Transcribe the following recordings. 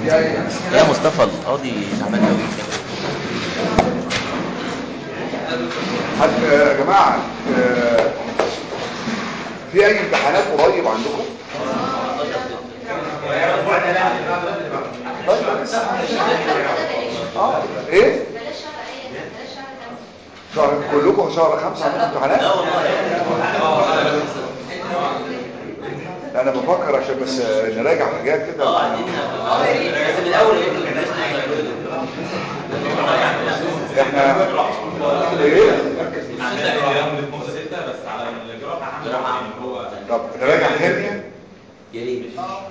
يا مصطفى القاضي تعبان قوي حد يا جماعة آه، في اي امتحانات قريب عندكم طيب لسه. اه ايه بلاش شهر ايه بلاش شهر خمسة شهر كلكم شهر خمسة عندكم امتحانات انا بفكر عشان بس نراجع حاجات كده بس من اول احنا ايه طب نراجع هرنيا يا ريت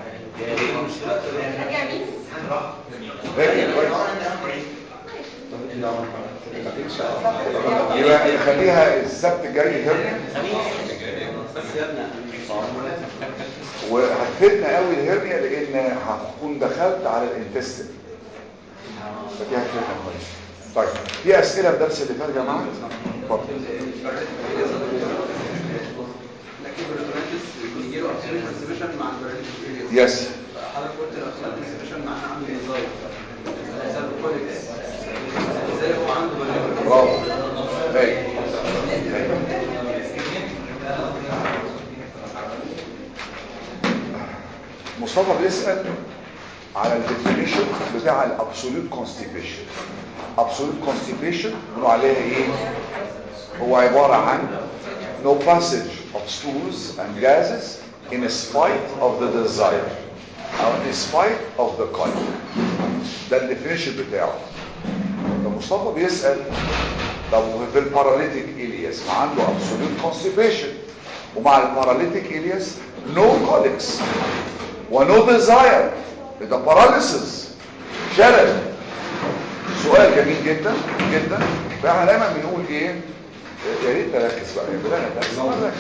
راجع مين؟ هرنيا كويس يبقى نخليها السبت الجاي هرنيا وهتفيدنا قوي الهرنيا لان هتكون دخلت على الانتستين فدي هتفيدنا كويس طيب في اسئله في درس اللي فات يا جماعه اتفضل لكن البريتونيتس بيجيله ابسوليوت انسبيشن مع البريتونيتس يس حضرتك قلت الابسوليوت انسبيشن معناه عنده انزايم زي الكوليكس ازاي هو عنده بريتونيتس برافو هاي مصطفى بيسأل على الديفينيشن بتاع الابسولوت كونستيبيشن ابسولوت كونستيبيشن بنقول عليها ايه هو عبارة عن no passage of stools and gases in spite of the desire او in spite of the colic ده الديفينيشن بتاعه فمصطفى بيسأل طب في الباراليتيك إلياس ما عنده absolute constipation ومع الباراليتيك إلياس no colics و no desire ده paralysis شلل سؤال جميل جدا جدا فاحنا دايما بنقول ايه يا ريت تركز بقى يا بلانا تركز ركز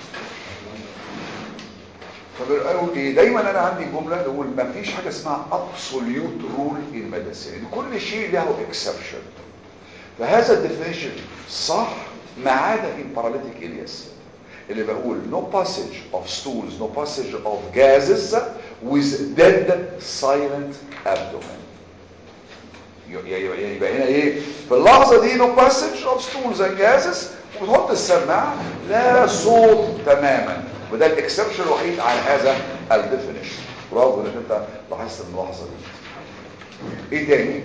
فبنقول ايه دايما انا عندي جمله نقول ما فيش حاجه اسمها absolute rule in medicine كل شيء له exception فهذا الديفينيشن صح ما عدا in paralytic ileus اللي بقول no passage of stools no passage of gases with dead silent abdomen يبقى يبقى هنا ايه في اللحظه دي no passage of stools and gases وتحط السماعه لا صوت تماما وده الاكسبشن الوحيد على هذا الديفينيشن برافو انك انت لاحظت الملاحظه دي ايه تاني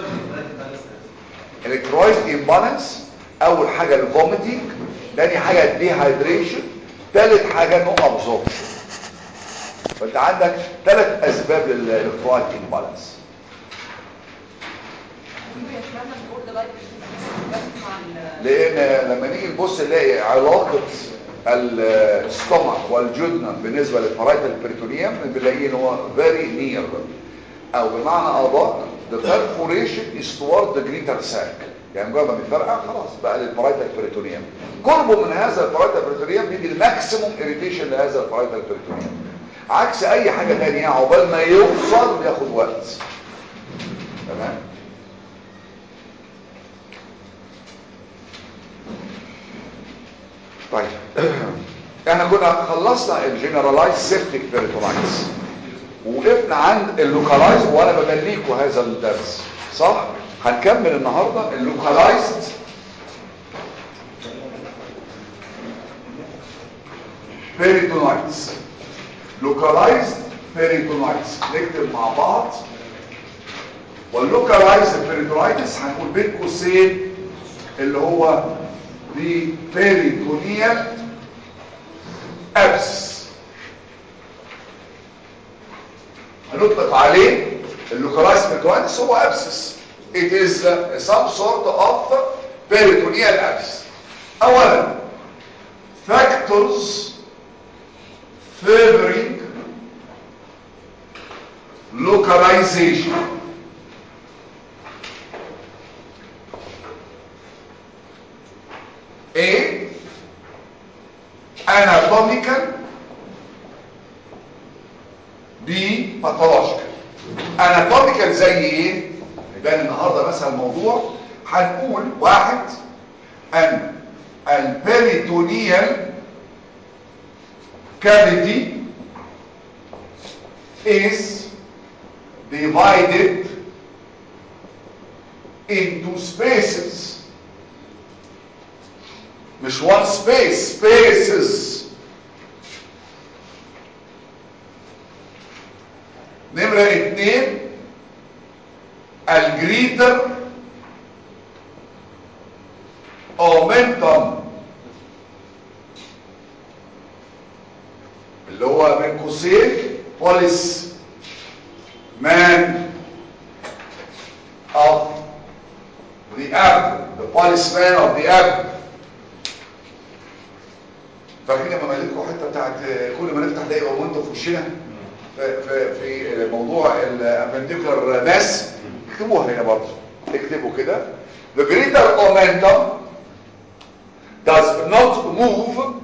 الكترويد امبالانس اول حاجه الفوميتنج تاني حاجه الديهايدريشن تالت حاجه نو ابزوربشن فانت عندك ثلاث اسباب للالكترويد امبالانس اشمعنى البورد لايت بس مع ال لان لما نيجي نبص نلاقي علاقه الستومك والجدنم بالنسبه للفرايتال بريتونيوم بنلاقيه ان هو فيري نير او بمعنى ادق the perforation is toward the greater sac يعني مجرد ما بيتفرقع خلاص بقى للفرايتال بريتونيوم قربه من هذا الفرايتال بريتونيوم بيدي الماكسيموم اريتيشن لهذا الفرايتال بريتونيوم عكس اي حاجه ثانيه عقبال ما يوصل بياخد وقت تمام طيب احنا كنا خلصنا الجنرالايز سيفتيك بيريتونايتس وقفنا عند اللوكالايز وانا بمليكوا هذا الدرس صح هنكمل النهارده اللوكالايزد بيريتونايتس لوكالايزد بيريتونايتس نكتب مع بعض واللوكالايزد بيريتونايتس هنقول بين قوسين اللي هو the peritoneal abscess هنطلق عليه اللوكالايز peritoneus هو abscess it is uh, some sort of peritoneal abscess اولا factors favoring localization A anatomical B pathological anatomical زي ايه يبان النهارده مثلا الموضوع هنقول واحد ان البريتونيال cavity is divided into spaces مش one space spaces نمرة اتنين الجريتر اومنتم اللي هو بين قوسين بوليس مان of the app the policeman of the app فاكرين لما مليتكم حته بتاعت كل ما نفتح نلاقي اومنتم في وشنا في في في موضوع الابنديكولار ماس اكتبوها هنا برضه اكتبوا كده the greater momentum does not move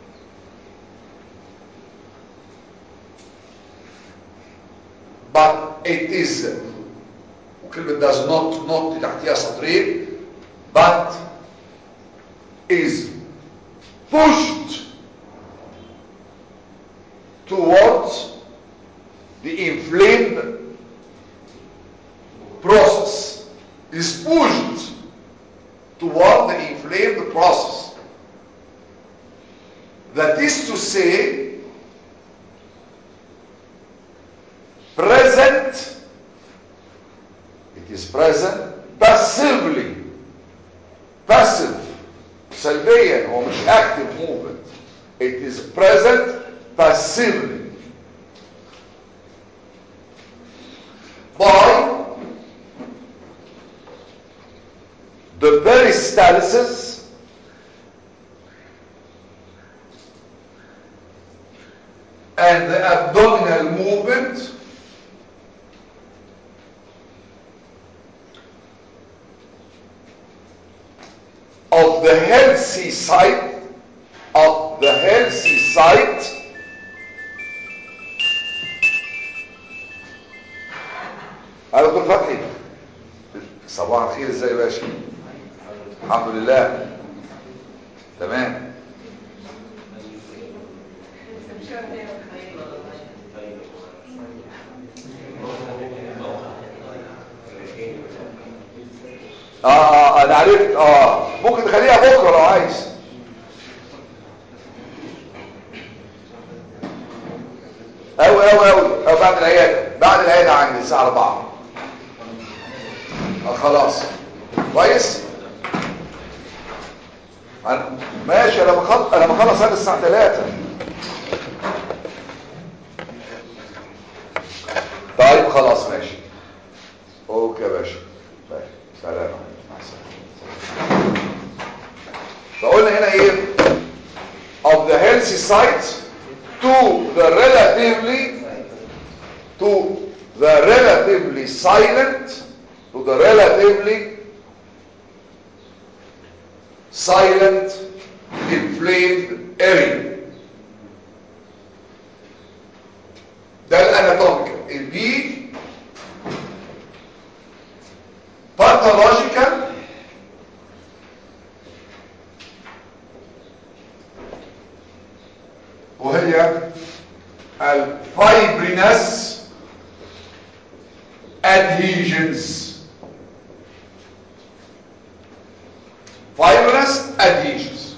but it is وكلمة does not not دي تحتيها سطرين but is pushed towards the inflamed process is pushed toward the inflamed process that is to say present it is present passively passive سلبيا هو مش active movement it is present passively by the peristalsis and the abdominal movement of the healthy site of the healthy site يا دكتور فتحي صباح الخير ازاي يا باشا الحمد لله تمام اه اه انا عرفت اه ممكن تخليها بكره لو عايز اوي اوي اوي او بعد العياده بعد العياده عندي الساعه 4 آه خلاص كويس أنا ماشي انا بخلص انا بخلص هذا الساعه 3 طيب خلاص ماشي اوكي يا باشا طيب سلام مع السلامه فقلنا هنا ايه of the healthy site to the relatively to the relatively silent to the relatively silent inflamed area ده الاناتوميكال البي pathological وهي الفايبرينس adhesions فايبرنس ادهيجنز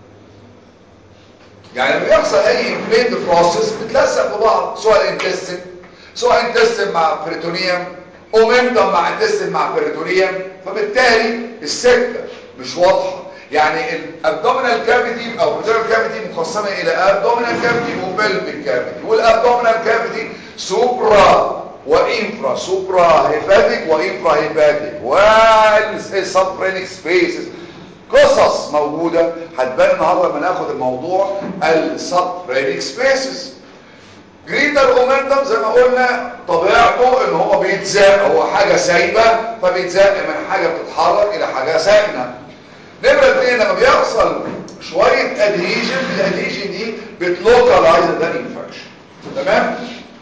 يعني لما بيحصل اي انفليند بروسيس بتلزق في بعض سواء انتستين سواء انتستين مع بريتونيوم اومنتم مع انتستين مع بريتونيوم فبالتالي السكه مش واضحه يعني الابدومينال كافيتي او بريتونيال كافيتي مقسمه الى ابدومينال كافيتي وبلفيك كافيتي والابدومينال كافيتي سوبرا وانفرا سوبرا هيباتيك وانفرا هيباتيك والسبرينيك سبيسز قصص موجودة هتبان النهارده لما ناخد الموضوع السبرينيك سبيسز جريتر اومنتم زي ما قلنا طبيعته ان هو بيتزق هو حاجة سايبة فبيتزق من حاجة بتتحرك الى حاجة ساكنة نمرة اتنين لما بيحصل شوية ادهيجن الادهيجن دي بتلوكالايز ده انفكشن تمام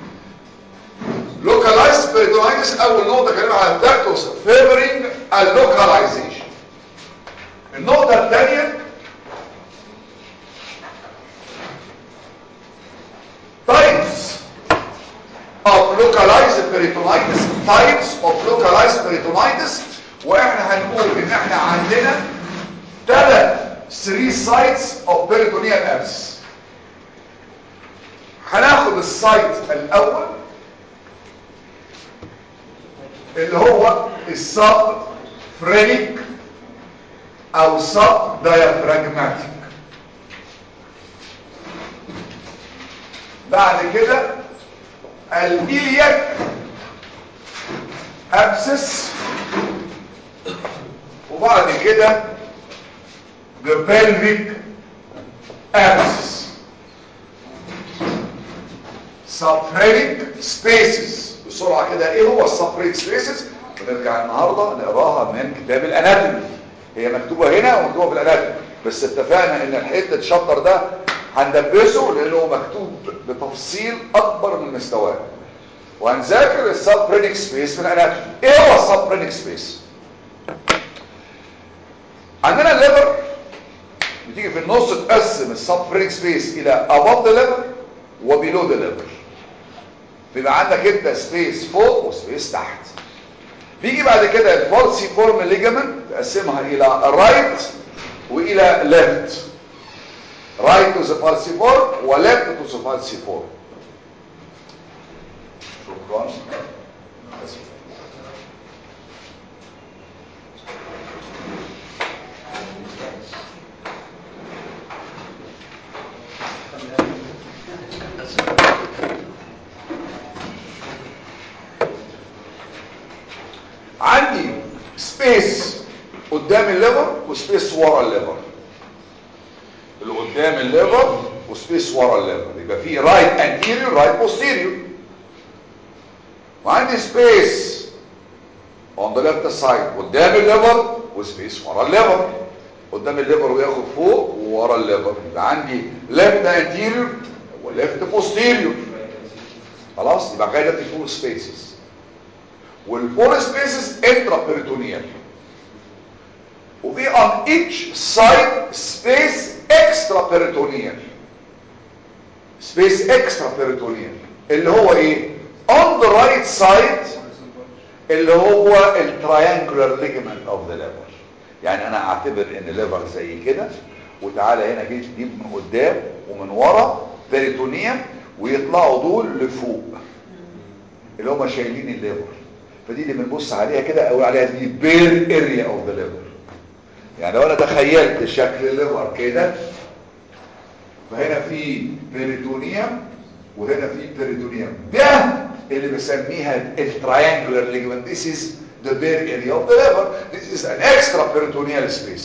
لوكالايز بيريتونايتس اول نقطة كلمة على الدكتوس فيفرينج اللوكاليزيشن النقطة الثانية types of localized peritonitis types of localized peritonitis واحنا هنقول ان احنا عندنا ثلاث 3 sites of peritoneal abscess هناخد السايت الاول اللي هو السب فرينيك او سب diaphragmatic بعد كده الإلياك أبسس وبعد كده the pelvic abscess subphrenic spaces بسرعة كده ايه هو السبريك سبيسز ونرجع النهاردة نقراها من كتاب الاناتومي هي مكتوبة هنا ومكتوبة في الاناتومي بس اتفقنا ان الحتة الشابتر ده هندبسه لانه مكتوب بتفصيل اكبر من مستواه وهنذاكر السبرينيك سبيس من الاناتومي ايه هو السبرينيك سبيس عندنا الليفر بتيجي في النص تقسم السبرينيك سبيس الى above the liver وبيلو the liver بيبقى عندك انت سبيس فوق وسبيس تحت بيجي بعد كده الفالسي فورم ليجامنت تقسمها الى رايت والى ليفت right to the falciform و left to the falciform شكرا عندي سبيس قدام الليفر وسبيس ورا الليفر اللي قدام الليفر وسبيس ورا الليفر يبقى في رايت انتيريور رايت بوستيريور وعندي سبيس اون ذا ليفت سايد قدام الليفر وسبيس ورا الليفر قدام الليفر وياخد فوق وورا الليفر يبقى عندي ليفت انتيريور وليفت بوستيريور خلاص يبقى غايه في فور سبيسز والفور سبيسز انترا بيريتونيال وفي on each side space extra peritoneal space extra peritoneal اللي هو ايه on the right side اللي هو التريانجولار ligament of the liver يعني انا اعتبر ان الليفر زي كده وتعالى هنا كده تجيب من قدام ومن ورا بيريتونيوم ويطلعوا دول لفوق اللي هم شايلين الليفر فدي اللي بنبص عليها كده او عليها دي بير اريا اوف ذا ليفر يعني لو انا تخيلت شكل الليفر كده فهنا في بيريتونيوم وهنا في بيريتونيوم ده اللي بسميها التريانجولار ليجمنت this is the bare area of the liver this is an extra peritoneal space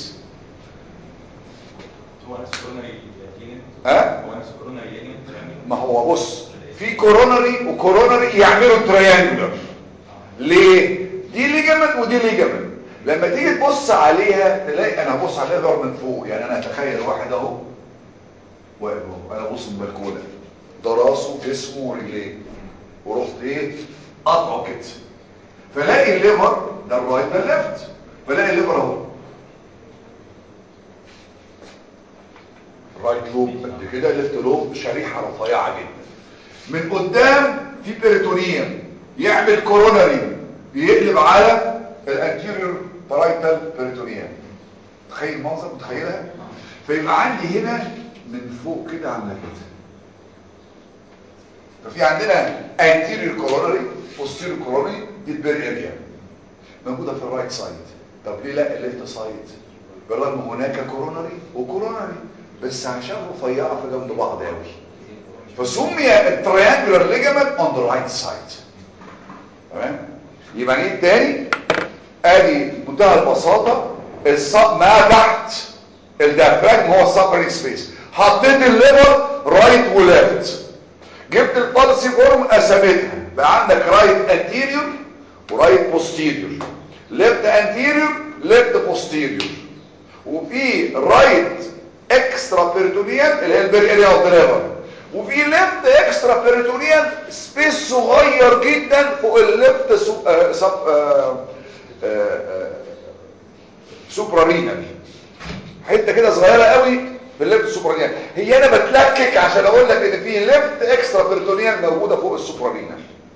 هو نفس كورونري ليجمنت ها هو نفس كورونري ليجمنت يعني ما هو بص في كورونري وكورونري يعملوا تريانجولار ليه دي ليجمنت ودي ليجمنت لما تيجي تبص عليها تلاقي انا هبص على الليفر من فوق يعني انا اتخيل واحد اهو واقف اهو انا ابص من البلكونه ده راسه جسمه ورجليه ورحت ايه قطعه كده فلاقي الليفر ده الرايت ده الليفت فلاقي الليفر اهو رايت لوب قد كده ليفت لوب شريحه رفيعه جدا من قدام في بيريتونيوم يعمل كورونري يقلب على الانتيريور بارايتال بيريتونيوم تخيل المنظر متخيلها فيبقى عندي هنا من فوق كده عامله كده ففي عندنا anterior coronary posterior coronary دي البير اريا موجوده في الرايت سايد طب ليه لا الليفت سايد بالرغم هناك كورونري وكورونري بس عشان رفيعه في جنب بعض قوي فسمي التريانجولار ليجامنت اون ذا رايت سايد تمام يبقى ايه تاني ادي منتهى البساطه الصب ما تحت الديافراجم هو السبرينج سبيس حطيت الليفر رايت وليفت جبت البالسي فورم قسمتها بقى عندك رايت انتيريور ورايت بوستيريور ليفت انتيريور ليفت بوستيريور وفي رايت اكسترا بيريتونيال اللي هي البير اريا اوف ذا ليفر وفي ليفت اكسترا بيريتونيال سبيس صغير جدا فوق الليفت سو... آه... سب... آه... آه... سوبرارينال حته كده صغيره قوي في الليفت سوبرانيال هي انا بتلكك عشان اقول لك ان في ليفت اكسترا بيرتونيال موجوده فوق السوبرانيال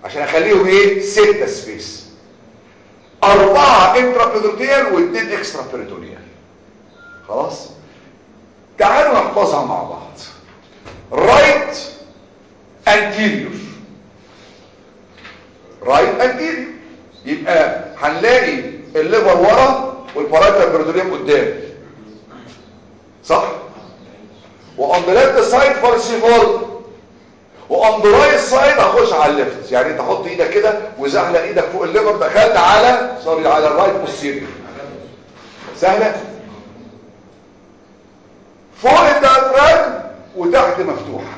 عشان اخليهم ايه ستة سبيس اربعة انترا بيدوتيال واثنين اكسترا بيريتونيال خلاص تعالوا نحفظها مع بعض رايت انتيريور رايت انتيريور يبقى هنلاقي الليفر ورا والبارايتال بيريتونيوم قدام صح وان ذا ليفت سايد فالسيفول وان ذا رايت سايد هخش على الليفت يعني تحط ايدك كده وزحلق ايدك فوق الليفر دخلت على سوري على الرايت بوستيريور سهله فوق الديافراجم وتحت مفتوحه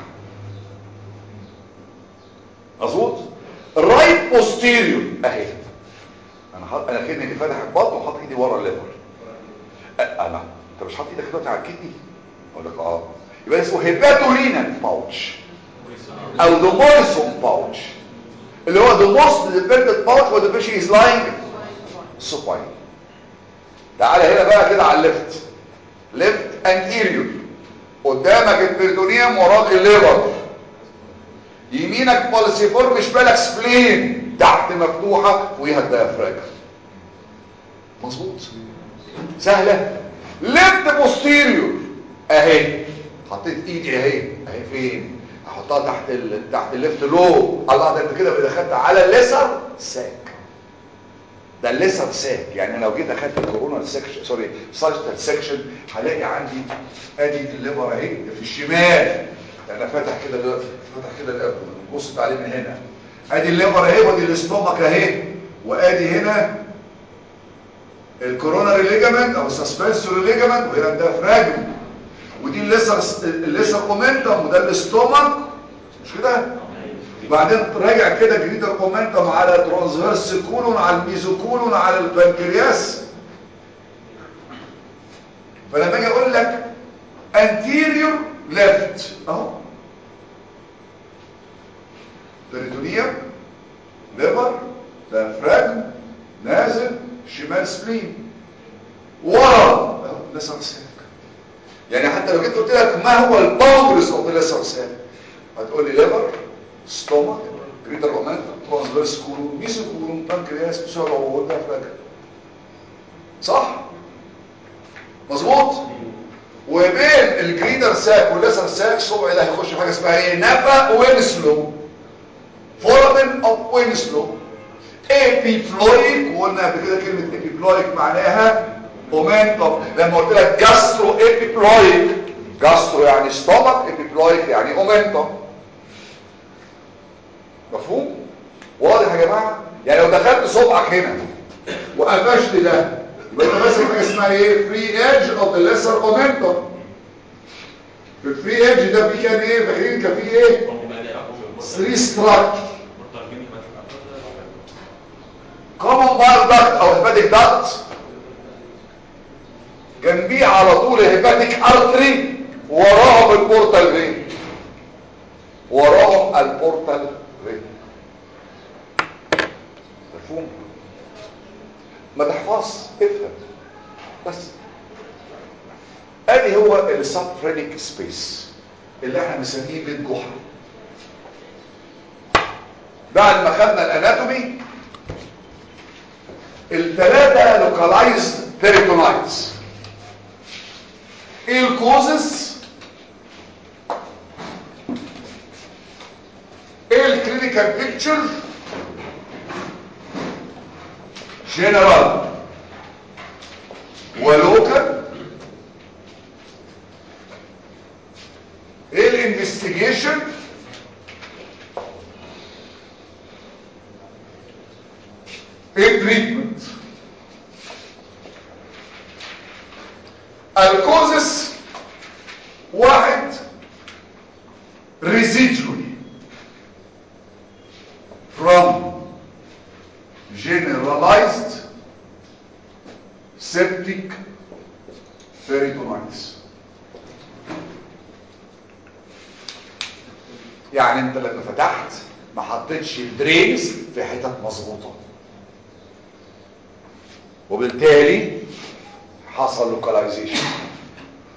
مظبوط الرايت بوستيريور اهي انا حاط انا كاني فاتح البطن وحاطط ايدي ورا الليفر أ- انا انت مش حاطط ايدك دلوقتي على الكدني اقول لك اه يبقى اسمه هيباتورينال باوتش او ذا موريسون باوتش اللي هو the most dependent pouch where the patient is lying supine تعالى هنا بقى كده على الليفت ليفت anterior قدامك البريتونيوم وراك الليفر يمينك بالسيفورم شمالك سبلين تحت مفتوحة فوقيها الديافراجم مظبوط سهلة ليفت بوستيريور اهي حطيت ايدي اهي اهي فين احطها تحت ال... تحت الليفت لو الله ده انت كده دخلت على الليسر ساك ده الليسر ساك يعني لو جيت اخدت الكورونا سيكشن سوري ساجيتال سيكشن هلاقي عندي ادي الليفر اهي في الشمال انا فاتح كده دلوقتي فاتح كده الابدومن بص عليه من هنا ادي الليفر اهي وادي الاستومك اهي وادي هنا الكوروناري ليجامنت او السسبنسوري ليجامنت وهنا الديافراجم ودي الليسر الليسر اومنتم وده الاستومك مش كده وبعدين راجع كده جريتر اومنتم على ترانسفيرس كولون على الميزوكولون على البنكرياس فلما اجي اقول لك anterior left اهو بريتونيوم ليفر diaphragm نازل شمال سبلين ورا اهو لسر ساك يعني حتى لو جيت قلت لك ما هو الباوندرز اوف لسر ساك هتقول لي ليفر ستومك جريتر اومنتم ترانسفيرس كولون ميزو كولون بنكرياس بسرعه وده فاكر صح مظبوط وبين الجريدر ساك والليسر ساك الصبع ده هيخش في حاجه اسمها ايه نفا وينسلو فورامين اوف وينسلو ايبيبلويك وقلنا قبل كده كلمه ايبيبلويك معناها اومنتم لما قلت لك جاسترو ايبيبلويك جاسترو يعني ستومك ايبيبلويك يعني اومنتم مفهوم واضح يا جماعه يعني لو دخلت صبعك هنا وقفشت ده يبقى انت ماسك حاجه اسمها ايه فري ايدج اوف ذا ليسر اومنتم في الفري ايدج ده في كان ايه فاكرين كان في ايه 3 ستراكشر كومن بار داكت او هيباتيك داكت جنبيه على طول هيباتيك ارتري وراهم البورتال فين وراهم البورتال فين مفهوم ما تحفظ افهم بس ادي هو السبفرينيك سبيس اللي احنا بنسميه بيت جحا بعد ما خدنا الاناتومي الثلاثه لوكالايز بيريتونايتس ايه الكوزس ايه الكلينيكال بيكتشر جنرال ولوكال ايه الانفستيجيشن ايه التريتمنت الكوزس واحد residually from generalized septic peritonitis يعني انت لما فتحت ما حطيتش الدرينز في حتت مظبوطه وبالتالي حصل لوكاليزيشن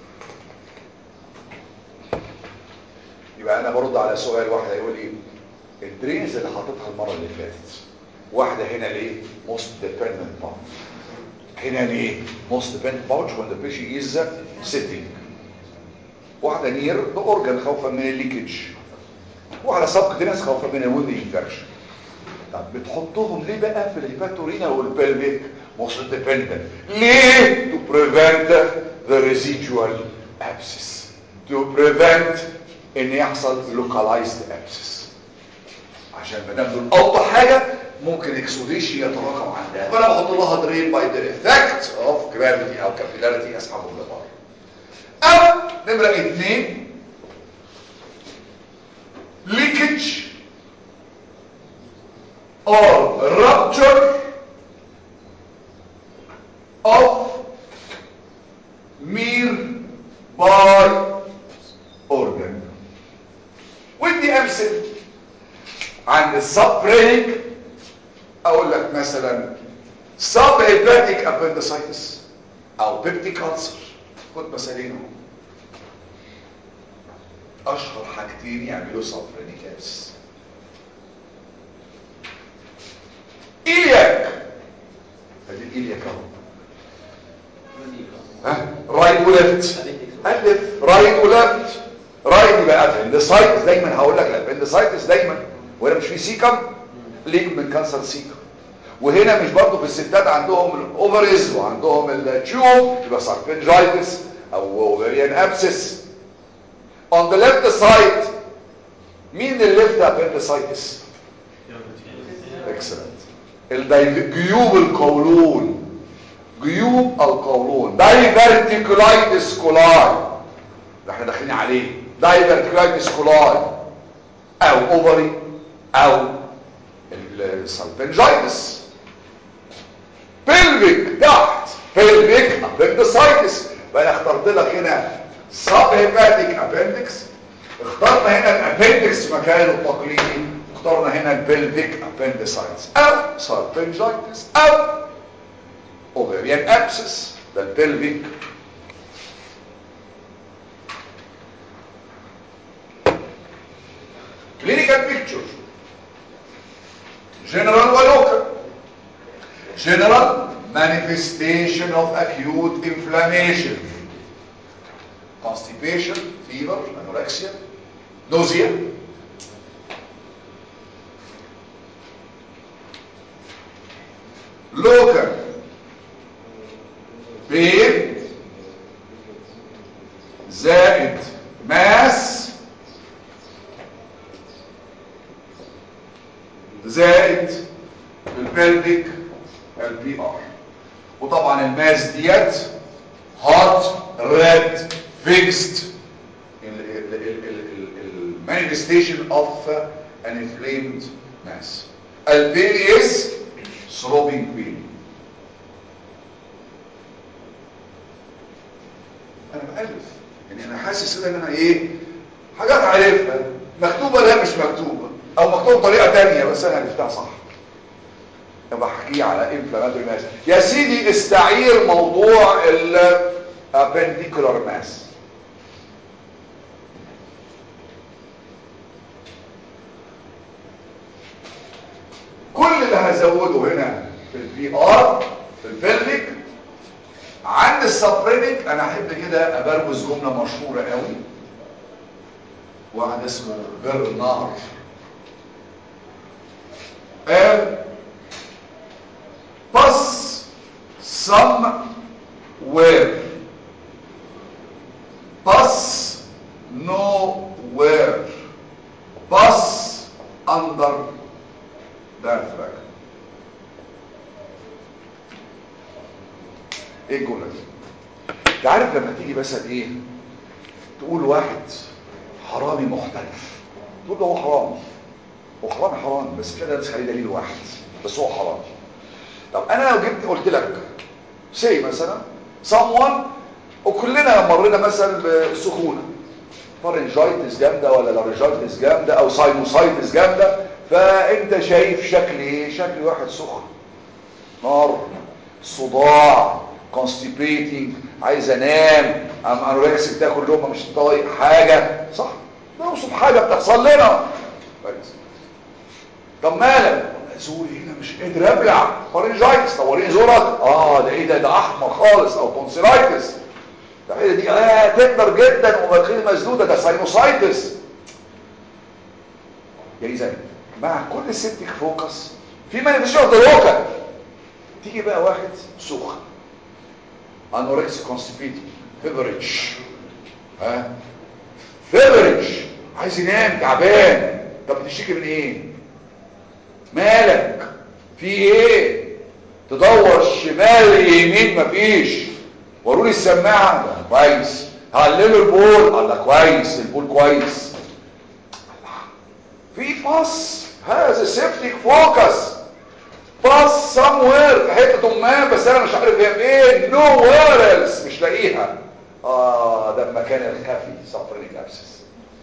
يبقى انا برد على سؤال واحد هيقول ايه الدرينز اللي حاططها المره اللي فاتت واحده هنا ليه موست ديبندنت باوتش هنا ليه موست ديبندنت باوتش when the patient is sitting واحده نير ده اورجان خوفا من الليكج واحده سبكتينس خوفا من الوند انفكشن طب بتحطهم ليه بقى في الهيباتورينا والبلفيك موست ديبندنت ليه to prevent the residual abscess to prevent ان يحصل localized abscess عشان ما دام دول اوطى حاجه ممكن اكسوديشن يتراكم عندها فانا بحط لها درين باي ذا افكت اوف جرافيتي او كابيلاريتي اسحبهم لبره او نمره اثنين leakage or rupture of nearby organ ودي امثله عند السبرينج اقول لك مثلا سب هيباتيك ابندسايتس او بيبتيك كانسر خد مثالين اهو اشهر حاجتين يعملوا سبرينيك ابس ايلياك ادي الايلياك اهو ها رايت وليفت الف رايت وليفت رايت يبقى ابندسايتس دايما هقول لك الابندسايتس دايما وهنا مش في سيكم ليك من كانسر سيكم وهنا مش برضه في الستات عندهم الاوفريز وعندهم التيوب يبقى ساركنجايتس او اوفريان ابسس on the left side مين الليفت ابندسايتس اكسلنت جيوب القولون جيوب القولون دايفرتيكولايتس كولاي اللي احنا داخلين عليه دايفرتيكولايتس كولاي او اوفري او السالفنجايتس بلفيك تحت بلفيك ابندسايتس بقى انا اخترت لك هنا سب هيباتيك ابندكس اخترنا هنا الابندكس مكانه التقليدي اخترنا هنا البلفيك ابندسايتس او سالفنجايتس او اوفريان ابسس ده البلفيك clinical picture general ولوكال general manifestation of acute inflammation constipation fever anorexia nausea local pain زائد mass زائد البلفيك البي ار وطبعا الماس ديت هارت ريد فيكست المانيفستيشن اوف ان انفليمد ماس البين از ثروبينج بين انا بألف يعني انا حاسس كده ان انا ايه حاجات عارفها مكتوبه لا مش مكتوبه او مكتوب بطريقه تانية بس انا عرفتها صح يبقى احكيه على انفلاماتوري ماس يا سيدي استعير موضوع الابنديكولار ماس كل اللي هزوده هنا في البي ار في البلفيك عند السبرينيك انا احب كده ابروز جمله مشهوره قوي واحد اسمه برنار قال pass somewhere pass nowhere pass under diaphragm ايه الجمله دي انت عارف لما تيجي مثلا ايه تقول واحد حرامي محترف تقول له هو حرامي هو حرامي حرامي بس مش قادر عليه دليل واحد بس هو حرامي طب انا لو جبت قلت لك سي مثلا someone وكلنا مرينا مثلا بسخونه فارنجايتس جامده ولا لارنجايتس جامده او ساينوسايتس جامده فانت شايف شكل ايه شكل واحد سخن نار صداع constipating عايز انام ام انوركسيك تاكل لقمه مش طايق حاجه صح ده اوصف حاجه بتحصل لنا كويس طب مالك زوري هنا مش قادر ابلع فارنجايتس طب وريني زورك اه ده ايه ده ده احمر خالص او تونسيلايتس ده ايه دي اه تقدر جدا ومدخلي مسدوده ده ساينوسايتس يا اذا مع كل سيبتك فوكس في مانيفيشن اوف ذا لوكال تيجي بقى واحد سخن انوركسي كونستيبيتي فيفريج ها فيفريج عايز ينام تعبان طب بتشتكي من ايه مالك في ايه تدور شمال يمين مفيش وروني السماعه ده كويس هقللوا البول قال لك كويس البول كويس في باص هذا سيبتك فوكس باص سموير في حته ما بس انا مش عارف هي فين نو ويرلز مش لاقيها اه ده المكان الخفي سفرينيك ابسس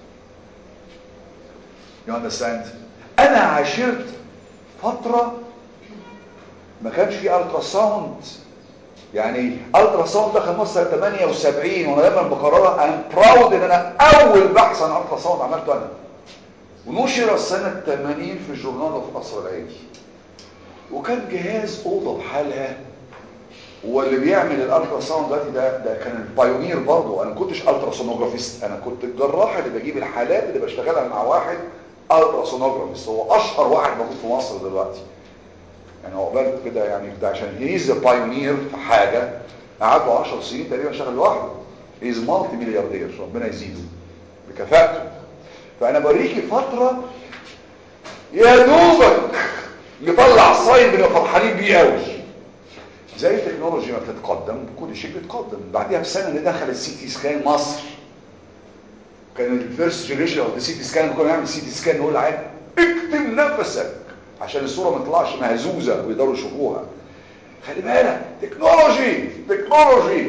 يو اندرستاند انا عاشرت فتره ما كانش في الترا ساوند يعني الترا ساوند دخل مصر سنه 78 وانا دايما بكررها انا براود ان انا اول بحث عن الترا ساوند عملته انا ونشر سنه 80 في الجورنال في قصر العيني وكان جهاز اوضه بحالها واللي بيعمل الالترا ساوند دلوقتي ده ده كان البايونير برضه انا ما كنتش الترا سونوجرافيست انا كنت الجراح اللي بجيب الحالات اللي بشتغلها مع واحد الترا سونوجرافيست هو اشهر واحد موجود في مصر دلوقتي يعني هو بالك كده يعني ده عشان هيز بايونير في حاجه قعد له 10 سنين تقريبا شغال لوحده هيز مالتي ملياردير ربنا يزيده بكفاءته فانا بوريكي فتره يا دوبك نطلع صايم بنبقى فرحانين بيه قوي زي التكنولوجيا ما بتتقدم كل شيء بيتقدم بعديها بسنه اللي دخل السي تي سكان مصر كان الفيرست جنريشن اوف السي تي سكان كنا نعمل سي تي سكان نقول للعيان اكتم نفسك عشان الصوره ما تطلعش مهزوزه ويقدروا يشوفوها خلي بالك تكنولوجي تكنولوجي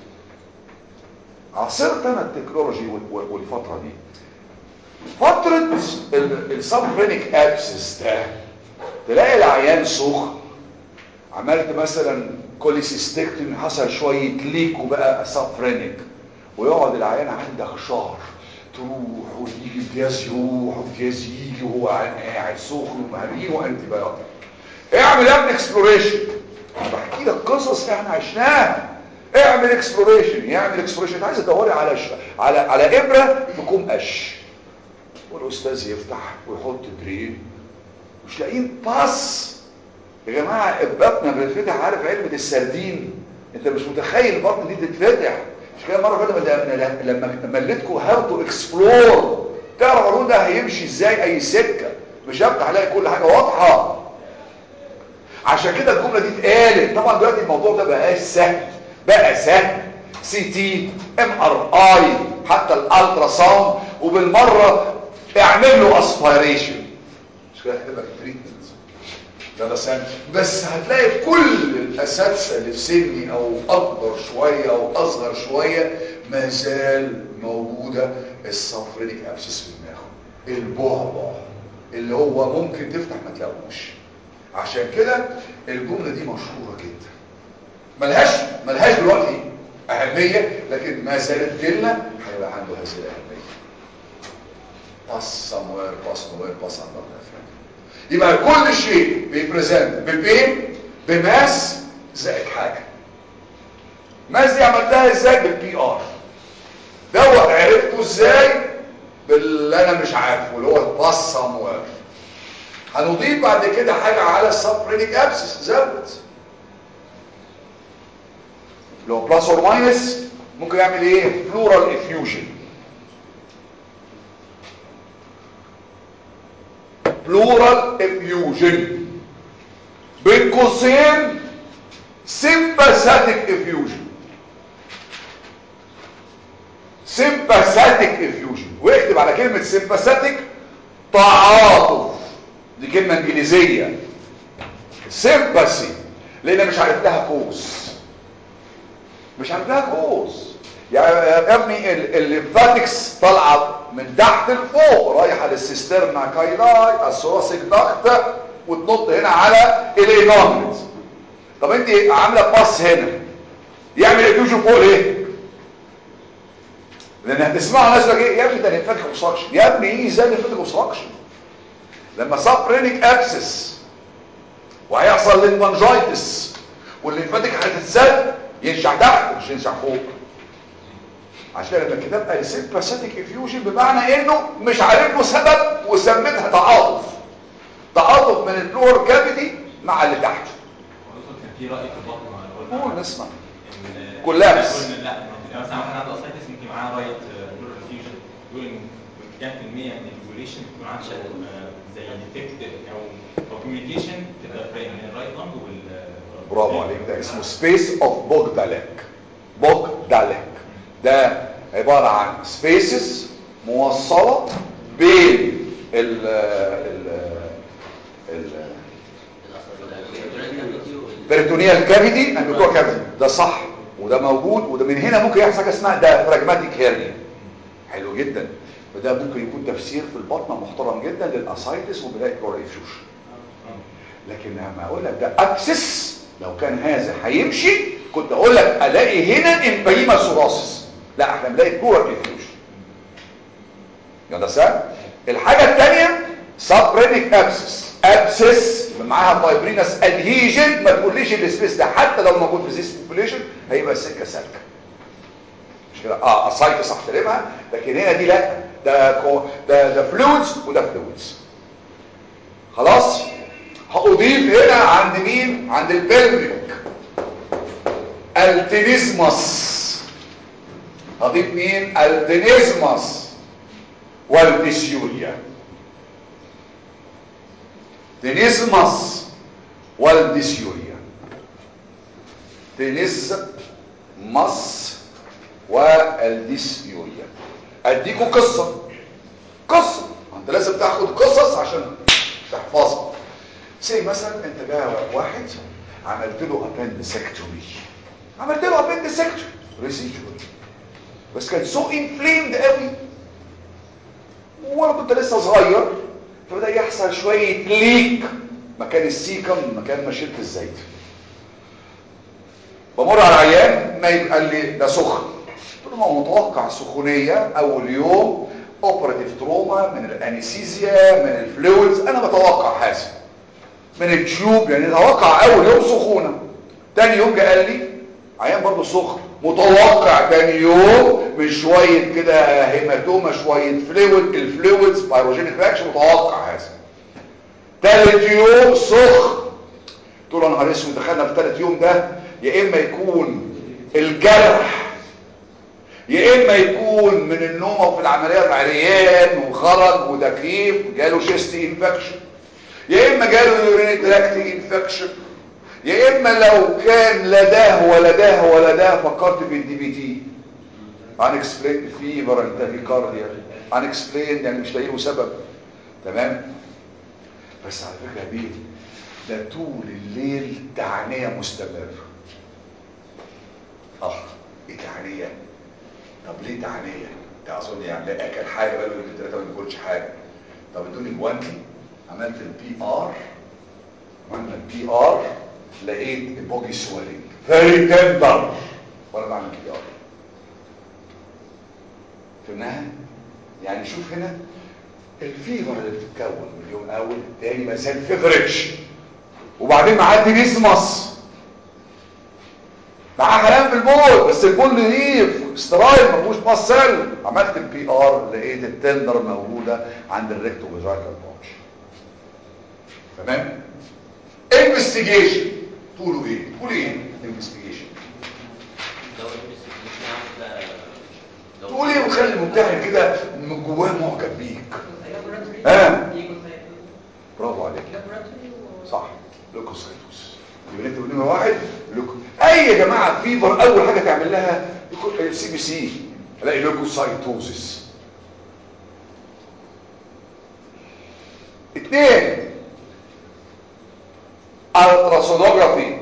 عاصرت انا التكنولوجي والفتره دي فتره السبفرينيك ابسس ده تلاقي العيان سخن عملت مثلا كوليسيستكتومي حصل شويه ليك وبقى سبفرينيك ويقعد العيان عندك شهر تروح ويجي امتياز يروح وامتياز يجي وهو قاعد سخن ومهرين وانتي بايوتيك اعمل يا ابني اكسبلوريشن انا بحكي لك قصص احنا عشناها اعمل اكسبلوريشن يعمل اكسبلوريشن عايز تدوري على ش... على على ابره تكون قش والاستاذ يفتح ويحط درين مش لاقيين باص يا جماعه البطن بتتفتح عارف علبه السردين انت مش متخيل البطن دي تتفتح مش كده مره فاتت لما مليتكم هاو تو اكسبلور تعرف القانون ده هيمشي ازاي اي سكه مش هفتح الاقي كل حاجه واضحه عشان كده الجمله دي اتقالت طبعا دلوقتي الموضوع ده بقاش سهل بقى سهل سي تي ام ار اي حتى الالترا ساوند وبالمره اعمل له اسبيريشن مش كده هتبقى تريتمنت ده بس بس هتلاقي كل الاساتذه اللي في سني او اكبر شويه او اصغر شويه ما زال موجوده السفرينيك ابسس في دماغه البعبع اللي هو ممكن تفتح ما تلاقوش عشان كده الجمله دي مشهوره جدا ملهاش ملهاش دلوقتي اهميه لكن ما زالت جيلنا هيبقى عنده هذه الاهميه باس سموير باس نوير باس اندر يبقى كل شيء بيبريزنت ببين بماس زائد حاجه ماس دي عملتها ازاي بالبي ار دوت عرفته ازاي باللي انا مش عارفه اللي هو الباس سموير هنضيف بعد كده حاجه على السبرينيك ابسس زود لو بلس اور ماينس ممكن يعمل ايه بلورال افيوجن بلورال افيوجن بين قوسين سيمباثيك افيوجن سيمباثيك افيوجن واكتب على كلمه سيمباثيك تعاطف دي كلمه انجليزيه سيمباثي لان مش عارف لها كوز مش عارف لها كوز يعني يا ابني الليمفاتكس طالعه من تحت لفوق رايحه للسيسترنا كايلاي الثوراسيك ضغط وتنط هنا على الانومنت طب انت عامله باس هنا يعمل افيوجن فوق ليه لان هتسمعوا ناس ايه يا ابني ده ليمفاتيك اوبستراكشن يا ابني ايه ازاي ليمفاتيك اوبستراكشن لما سابرينيك ابسس وهيحصل للمنجايتس والليمفاتيك هتتسد ينشع تحت مش ينشع فوق عشان كده لما الكتاب قال سيمباثيك افيوجن بمعنى انه مش عارف له سبب وسميتها تعاطف تعاطف من البلور كافيتي مع اللي تحت دكتور كان في راي في البطن مع قول نسمع إن- كولابس. قلنا لا إن مثلا واحد عنده اسايتس ممكن معاه رايت بلور انفيوجن يقول ان كام في المية من الديوريشن بيكون عنده آه، زي ديتكت او او كوميونيكيشن في الدايفرام من الرايت لانج وال برافو عليك ده اسمه سبيس اوف بوجدالك بوجدالك ده عبارة عن سبيسز موصلة بين ال ال ال بريتونيال كافيتي اند بتوع كافيتي ده صح وده موجود وده من هنا ممكن يحصل حاجه اسمها دايفراجماتيك هيرنيا حلو جدا فده ممكن يكون تفسير في البطنه محترم جدا للاسايتس وبدايه كورال افيوجن لكن لما اقول لك ده ابسس لو كان هذا هيمشي كنت اقول لك الاقي هنا امبيما سوراسس لا احنا بنلاقي كورال افيوجن يلا سهل الحاجه الثانيه سابرينيك ابسس ابسس معاها فايبرينس ادهيجن ما تقوليش السبيس ده حتى لو موجود في زيس بوبوليشن هيبقى السكه سالكه مش كده اه اسايتس احترمها لكن هنا دي لا ده كو ده ده فلويدز وده فلويدز خلاص هأضيف هنا عند مين عند البلفيك التينيزمس هضيف مين التينيزمس والديسيوريا تينيزمس والديسيوريا تينيزمس والديسيوريا اديكوا قصة قصة انت لازم تاخد قصص عشان تحفظها سي مثلا انت جاء واحد عملت له ابندسكتومي عملت له ابندسكتومي ريسيجوال بس كان سو انفليمد قوي وبرضه انت لسه صغير فبدا يحصل شويه ليك مكان السيكم مكان مشيره الزيت بمر على العيان ما يبقى لي ده سخن قلت له ما هو متوقع سخونيه اول يوم اوبراتيف تروما من الانستيزيا من الفلويدز انا بتوقع حاسب من التيوب يعني اتوقع اول يوم سخونه تاني يوم جه قال لي عيان برضه سخن متوقع تاني يوم من شويه كده هيماتوما شويه فلويد الفلويدز بايروجينيك رياكشن متوقع هذا تالت يوم سخن قلت له يا نهار اسود دخلنا في تالت يوم ده يا اما يكون الجرح يا اما يكون من النوم في العمليه العريان وخرج وتكييف جاله شيست انفكشن يا اما جاله يورين تراكت انفكشن يا اما لو كان لا ده ولا ده ولا ده فكرت بالدي بي تي unexplained fever and tachycardia unexplained يعني مش لاقي له سبب تمام بس على فكره يا بيه ده طول الليل تعنيه مستمر اه ايه تعنيه طب ليه تعنيه ده اظن يعني لا اكل حاجه بقاله يومين ثلاثه ما بياكلش حاجه طب ادوني جوانتي عملت البي ار عملنا البي ار لقيت البوجي سوالينج فيري تندر وانا بعمل بي ار فهمناها يعني شوف هنا الفيفر اللي بتتكون من اليوم الاول الثاني ما زال فيفرج وبعدين معدي نسمس معاه كلام في البول بس البول نضيف استرايل ما فيهوش مصل عملت البي ار لقيت التندر موجوده عند الريكتو فيجايكال بونش تمام انفستيجيشن تقولوا ايه تقول ايه انفستيجيشن لو الانفستيجيشن عامله لو تقول ايه وخلي الممتحن كده من جواه معجب بيك ها برافو عليك صح لوكوسايتوس يبقى انت نمره واحد لوكو اي يا جماعه فيفر اول حاجه تعمل لها سي بي سي الاقي لوكوسايتوزس اثنين التراسونوجرافي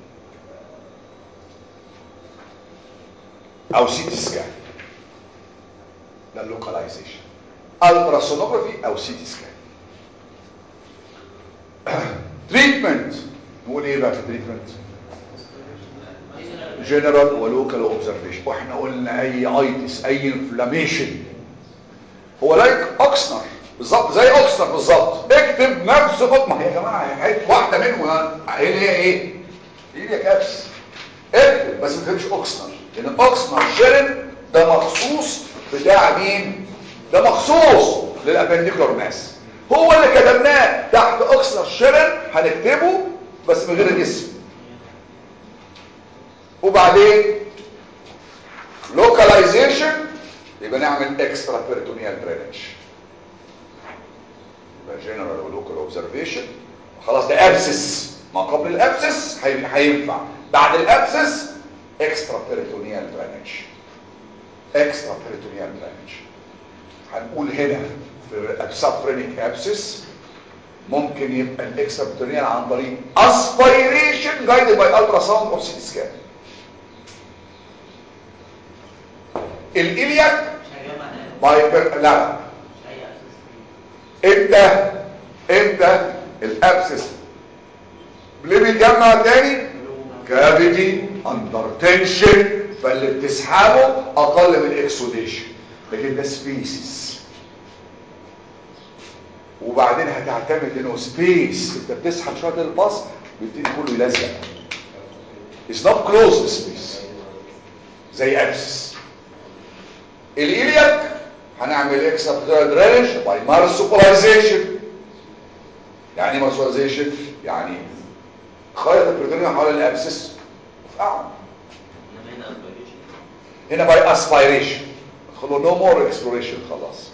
او سي تي سكان ده اللوكاليزيشن التراسونوجرافي او سي تي سكان تريتمنت نقول ايه بقى في التريتمنت جنرال ولوكال اوبزرفيشن واحنا قلنا اي ايتس اي انفلاميشن هو لايك اوكسنر بالظبط زي اوكسنر بالظبط اكتب نفس خط ما هي يا جماعه هي حته واحده منهم هي اللي هي ايه هي كابس اكتب بس ما تكتبش اوكسنر لان اوكسنر شيرن ده مخصوص بتاع مين ده مخصوص للابنديكولار ماس هو اللي كتبناه تحت اوكسنر شيرن هنكتبه بس من غير الاسم وبعدين لوكاليزيشن يبقى نعمل اكسترا بيرتونيال درينج يبقى جنرال ولوكال اوبزرفيشن خلاص ده ابسس ما قبل الابسس هي- هينفع بعد الابسس اكسترا بيرتونيال درينج اكسترا بيرتونيال درينج هنقول هنا في الابسافرينيك ابسس ممكن يبقى الاكسترا بيرتونيال عن طريق اسبيريشن جايدد باي الترا ساوند او سي سكان الالياك مش هيجمع ده باي بير... لا لا مش هي اساس امتى امتى الابسس ليه بيتجمع تاني كافيتي اندر تنشن فاللي بتسحبه اقل من الاكسوديشن لكن ده سبيسيس وبعدين هتعتمد انه سبيس انت بتسحب شويه الباص بيبتدي كله يلزق It's not closed space زي ابسس الإلياك هنعمل اكسترا درينج باي مارسوبولايزيشن يعني ايه مارسوبولايزيشن يعني خيط البروتين حول الابسس وفقعه انما هنا اسبيريشن هنا باي اسبيريشن خلو نو مور اكسبلوريشن خلاص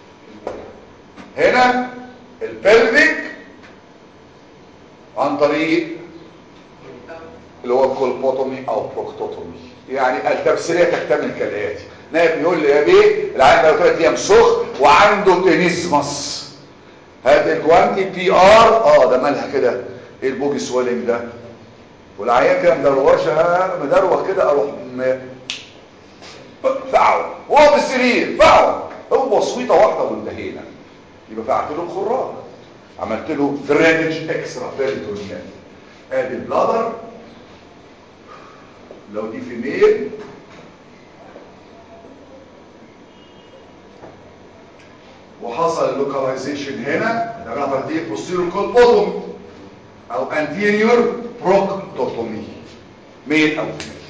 هنا البلفيك عن طريق اللي هو كولبوتومي او بروكتوتومي يعني التفسيريه تكتمل كالاتي نائب يقول لي يا بيه العيان بقى ثلاث ايام سخ وعنده تينيزمس هات الكوانتي بي ار اه ده مالها كده ايه البوجي سويلنج ده والعيان كده مدروشه مدروخ كده اروح م... فقعوا وهو بالسرير فقعوا هو بصويته واحده وانتهينا يبقى فقعت له الخراج عملت له درينج اكسترا بيريتونيال ادي البلادر لو دي في ميل وحصل اللوكاليزيشن هنا ده بقى دي بوستيريور كولبوتومي او انتيريور بروكتوتومي ميل او فيميل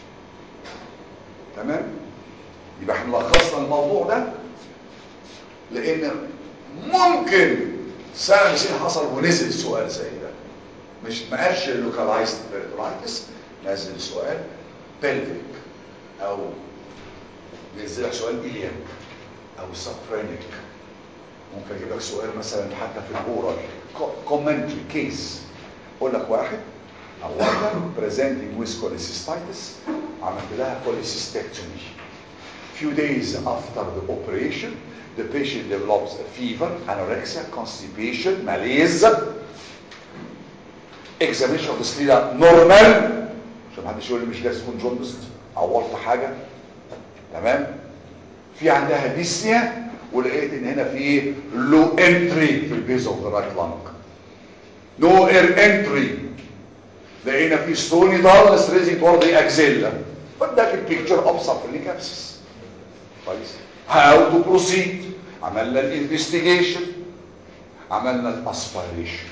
تمام يبقى احنا لخصنا الموضوع ده لان ممكن سنه مسين حصل ونزل سؤال زي ده مش ما قالش اللوكالايزد بيرترايتس نزل سؤال بلفيك او نزل لك سؤال إلياك او سفرينيك ممكن اجيب لك سؤال مثلا حتى في الاورال كومنتري كيس اقول لك واحد او واحده بريزنتنج ويز كوليسيستايتس عملت لها كوليسيستكتومي few days after the operation the patient develops a fever anorexia constipation malaise examination of the sclera normal عشان محدش يقول لي مش لازم تكون جوندست عورت حاجه تمام في عندها ديسنيا ولقيت ان هنا في لو انتري في البيز اوف ذا رايت لانج نو اير انتري لقينا في ستوني دارنس ريزنج تورد ذا اكزيلا فده البيكتشر اوف سفرينيك ابسس كويس هاو تو بروسيد عملنا الانفستيجيشن عملنا الاسبيريشن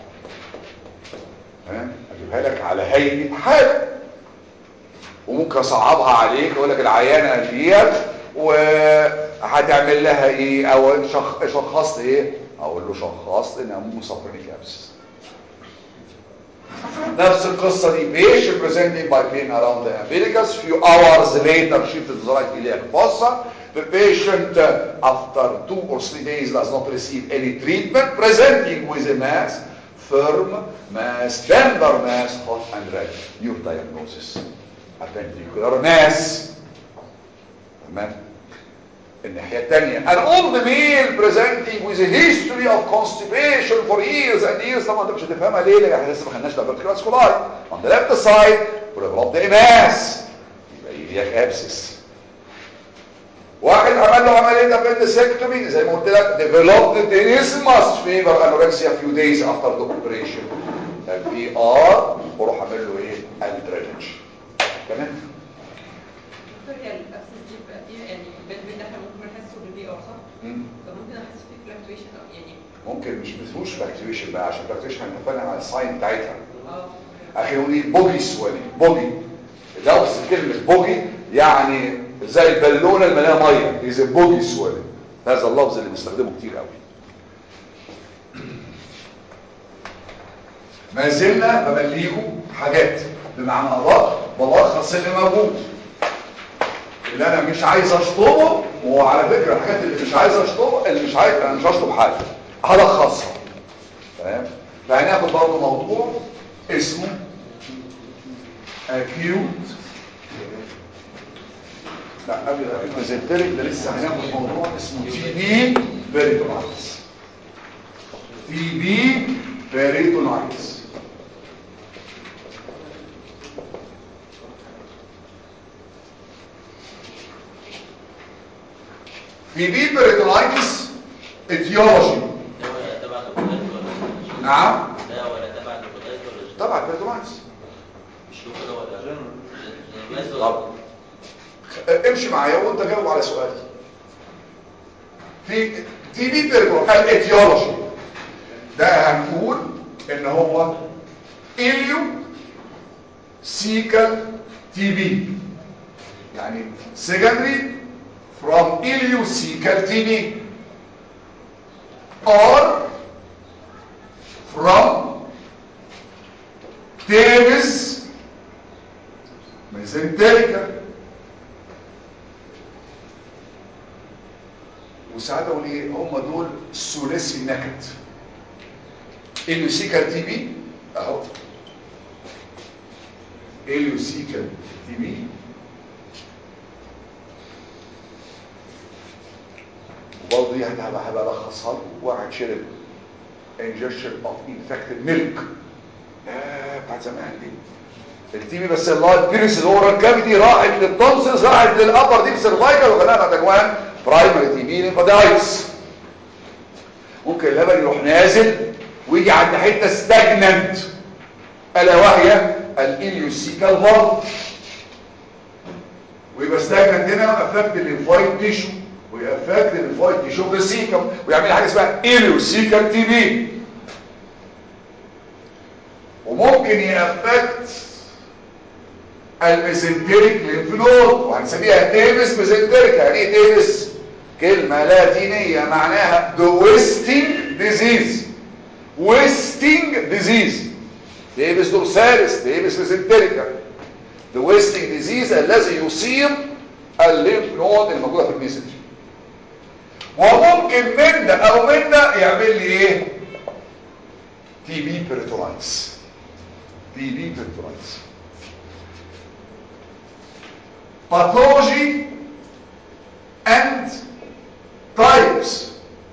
تمام اجيبها لك على هيئه حاله وممكن اصعبها عليك اقول لك العيانه ديت وهتعمل لها ايه او شخ... شخصت ايه اقول له شخصت انها مصفرينيك ابسس نفس القصة دي patient presenting by pain around the umbilicus few hours later shifted to the right iliac fossa the patient uh, after two or three days does not receive any treatment presenting with a mass firm mass tender mass hot and red your diagnosis appendicular mass تمام الناحية الثانية an old male presenting with a history of constipation for years and years طبعا انت مش هتفهمها ليه لان احنا لسه ما خدناش diverticular سكولاي on the left side developed a mass يبقى iliac abscess واحد عمل له عملية appendectomy زي ما قلت لك developed tenesmus fever anorexia few days after the operation البي ار وروح اعمل له ايه الدرينج تمام دكتور هي الابسس دي بقى فيها يعني البيت بين ده احنا ممكن نحسه بالبي ار صح؟ مم. فممكن احس فيه فلكتويشن يعني ممكن مش مفهوش فلكتويشن بقى عشان فلكتويشن هنتفق على الساين بتاعتها اه اخي يقول ايه بوجي سوالي بوجي لفظ كلمة بوجي يعني زي البالونة المليانة مية إذا بوجي سوالي هذا اللفظ اللي بيستخدمه كتير قوي ما زلنا ببليكم حاجات بمعنى أدق بلخص اللي موجود اللي انا مش عايز اشطبه وهو على فكرة الحاجات اللي مش عايز اشطبه اللي مش عايز انا مش هشطب حاجة هلخصها تمام فهناخد برضه موضوع اسمه acute لا قبل الاكيوت ميزنتريك ده لسه هناخد موضوع اسمه تي بي بيريتونايتس تي بي بيريتونايتس تي بي بيريتونايتس اتيولوجي ده ولا تبع البودايت ولا مش؟ نعم ده ولا تبع البودايت ولا مش؟ طبعا بيريتونايتس مش له كده ولا بس طب امشي معايا وانت جاوب على سؤالي في تي بي بيرجو الاتيولوجي ده هنقول ان هو اليو سيكال تي بي يعني secondary from ileocecal TB or from Davis mesenterica وساعات اقول ايه هم دول ثلاثي النكد اليوسيكال تي بي اهو اليوسيكال تي بي وبرضه دي هبقى هبقى الخصها لكم واحد شرب ingestion of infected milk آه بتاعت زمان دي التي بي بس الله الفيروس الاورال كافيتي راحت للتونسلز راحت للابر ديب سيرفايكال وخلاها تكوان برايمري تي بي ليمفادايتس ممكن اللبن يروح نازل ويجي عند حته ستاجننت الا وهي الاليوسيكال فالف ويبقى ستاجننت هنا افكت الليمفايت تيشو ويأفكت الليمفايت تيشو في السيكم ويعمل حاجه اسمها اليوسيكال تي بي وممكن يأفكت الميزنتريك لينف نود وهنسميها تيبس ميزنتريك يعني ايه تيبس كلمة لاتينية معناها the wasting disease wasting disease تيبس دورسالس تيبس ميزنتريكا the wasting disease الذي يصيب الليمف نود الموجودة في الميزنتري وممكن من ده او من ده يعمل لي ايه تي بي بيرتولايتس تي بي بيرتولايتس pathology and types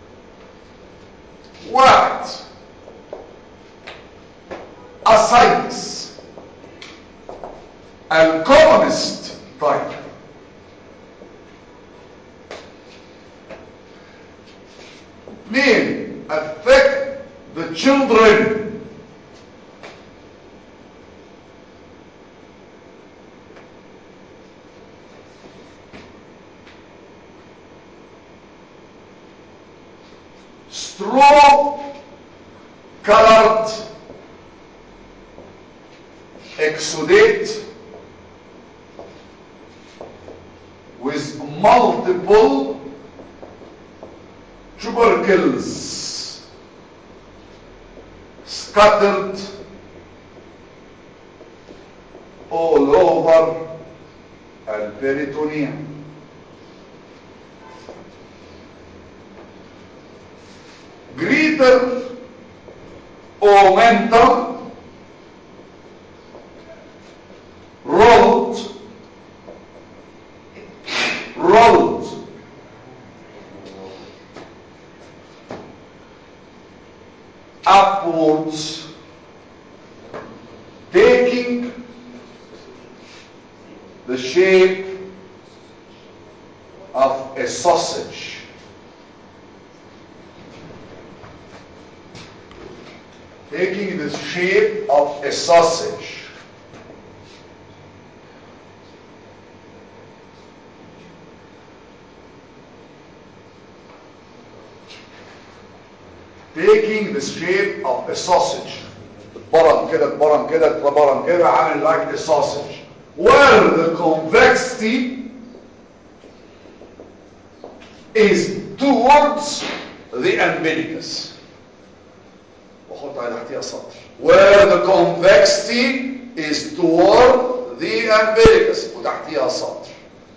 واحد ascites الكومونست type اثنين affect the children straw colored exudate with multiple tubercles scattered all over البريتونيوم greater momentum rolled rolled upwards taking the shape of a sausage taking the shape of a sausage taking the shape of a sausage اتبرم كده اتبرم كده اتبرم كده عامل like a sausage where the convexity is towards the umbilicus واحط على تحتيها سطر where the convexity is toward the umbilicus وتحتيها سطر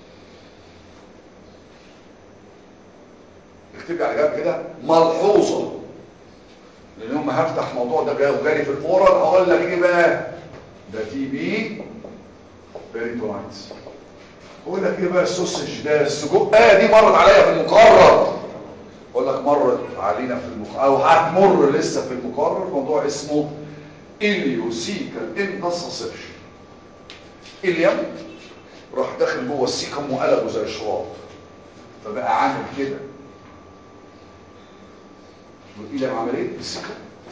اكتبي على جنب كده ملحوظه لان يوم ما هفتح موضوع ده جاي وجالي في الاورال هقول لك ايه بقى ده تي بي بيريتونايتس اقول لك ايه بقى السوسج ده السجق اه دي مرت عليا في المقرر اقول لك مرت علينا في المقرر او هتمر لسه في المقرر موضوع اسمه اليوسيكال انتصسبشن اليم راح داخل جوه السيكم وقلبه زي الشراب فبقى عامل كده والإلم عمل ايه السيكم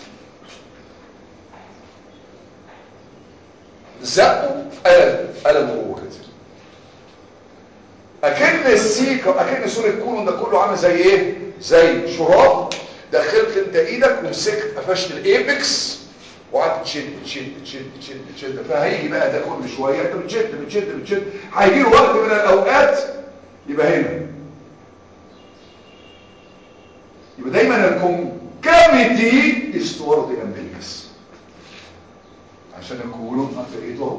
زقه قلب قلبه هو كده اكن السيكم اكن صوره الكولون ده كله عامل زي ايه زي شراب دخلت انت ايدك ومسكت قفشت الايبكس وقعدت تشد تشد تشد تشد تشد فهيجي بقى ده كل شويه انت بتشد بتشد بتشد هيجي له وقت من الاوقات يبقى هنا يبقى دايما الكونكافيتي استوارد الامبليكس عشان الكولون هتلاقيته اهو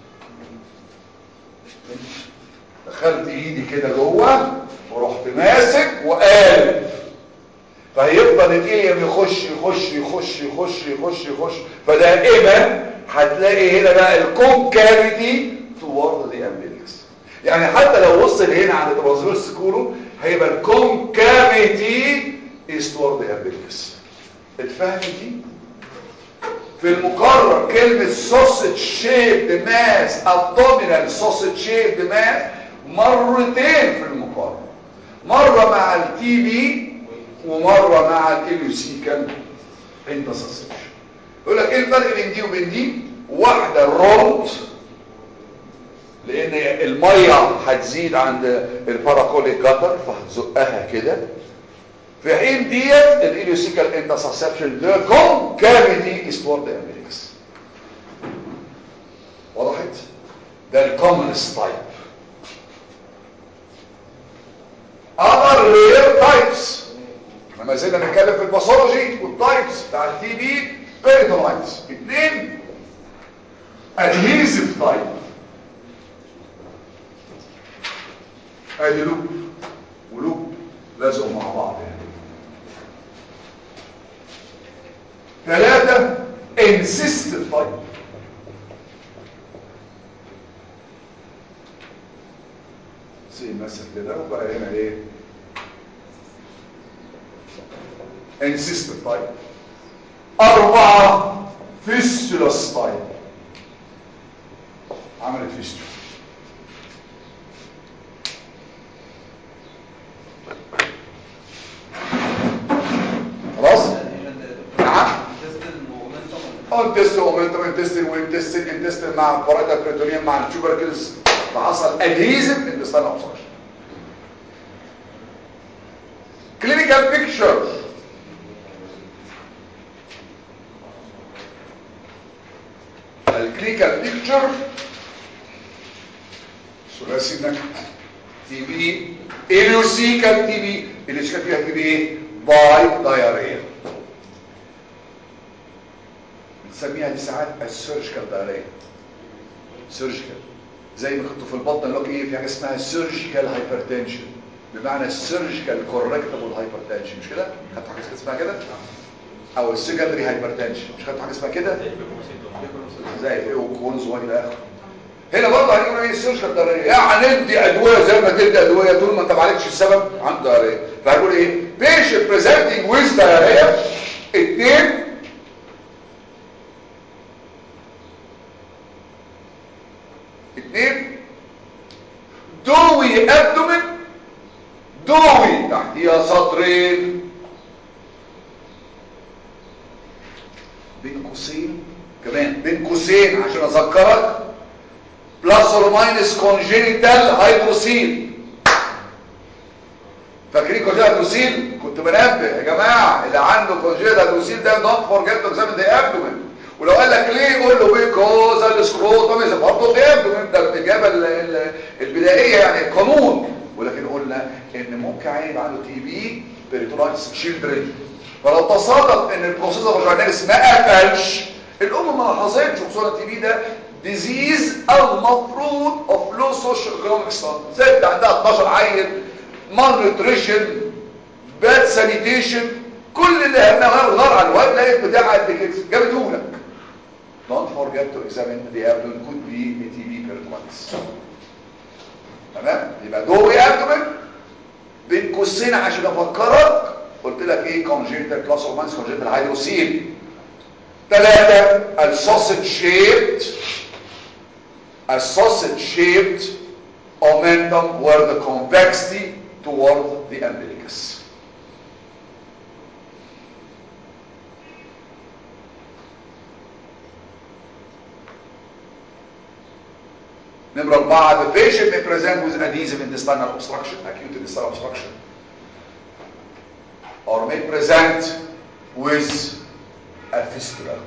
دخلت ايدي كده جوه ورحت ماسك وقالب فهيفضل الايم يخش يخش يخش يخش يخش يخش فدائما هتلاقي هنا بقى الكونكافيتي توارد ذا امبليكس يعني حتى لو وصل هنا عند ترانسفيرس كولو هيبقى الكونكافيتي از توارد ذا امبليكس اتفهمت دي في المقرر كلمة sausage shaped mass abdominal sausage shaped mass مرتين في المقرر مرة مع التي بي ومرة مع الاليوسيكال انتصاصيشن يقول لك ايه الفرق بين دي وبين دي واحدة الروند لان المية هتزيد عند الباراكوليك جاتر فهتزقها كده في حين ديت الاليوسيكال انتصاصيشن ده كونكافيتي از تورد امبليكس وضحت ده الكومنست تايب other rare types احنا ما زلنا نتكلم في الباثولوجي والتايبس بتاع التي بي بيريتونايتس اثنين adhesive type ادي لوب ولوب لازقوا مع بعض يعني ثلاثة insistent type زي مثل كده وبقى هنا ايه insistent type أربعة fistulous type عملت فيستول خلاص نعم اه تيست مومنتم انتستين وانتستين انتستين مع البرايتا بريتونيوم مع التوبركلز فحصل ادهيزف انتستان اوبسرشن كلينيكال بيكتشر الكلينيكال بيكتشر ثلاثي النكهه تي بي اليوسيكال تي بي اليوسيكال فيها تي بي ايه باي دايريا بنسميها دي ساعات السيرجيكال دايريا سيرجيكال زي ما كنتوا في البطن لو ايه في حاجه اسمها سيرجيكال هايبرتنشن بمعنى السيرجيكال كوركتبل هايبرتنشن مش كده خدتوا حاجه اسمها كده او السكندري هايبرتنشن مش خدتوا حاجه اسمها كده زي ايه وكونز والى اخره هنا برضه هنقول ايه السيرجيكال دايريا يعني ندي ادويه زي ما تدي ادويه طول ما انت ما عالجتش السبب عند دايريا فهنقول ايه patient presenting with diarrhea اثنين اثنين دوي ابدومن دوي تحتيها سطرين بين قوسين كمان بين قوسين عشان اذكرك بلس اور ماينس كونجينيتال هيدروسيل فاكرين كونجينيتال هيدروسيل كنت كنت بنبه يا جماعه اللي عنده كونجيتال لوسيل ده دونت فورجيت تو اكزامين ذا ابدومين ولو قال لك ليه قول له بيكوز السكروتوم از برضه ذا ابدومين ده الاجابه ال- ال- البدائيه يعني القانون ولكن قلنا ان ممكن عيل يبقى عنده تي بي بيريتونايتس تشيلدرن فلو تصادف ان البروسيسور فاجيناليس ما قفلش الام ما لاحظتش خصوصا التي بي ده ديزيز المفروض اوف لو سوشيال ايكونوميك ستاندرد ست عندها 12 عيل مال نيوتريشن باد سانيتيشن كل اللي همها غار على الواد لقيت بتاع قد كده جابته لك don't forget to examine the abdomen could be a TB peritonitis تمام يبقى دوي abdomen بين قوسين عشان افكرك قلت لك ايه congenital class of minds congenital hydrocele ثلاثة السوسج shaped a sausage shaped omentum where the convexity toward the umbilicus Number أربعة, the patient may present with adhesive intestinal obstruction, acute intestinal obstruction, or may present with a fistula.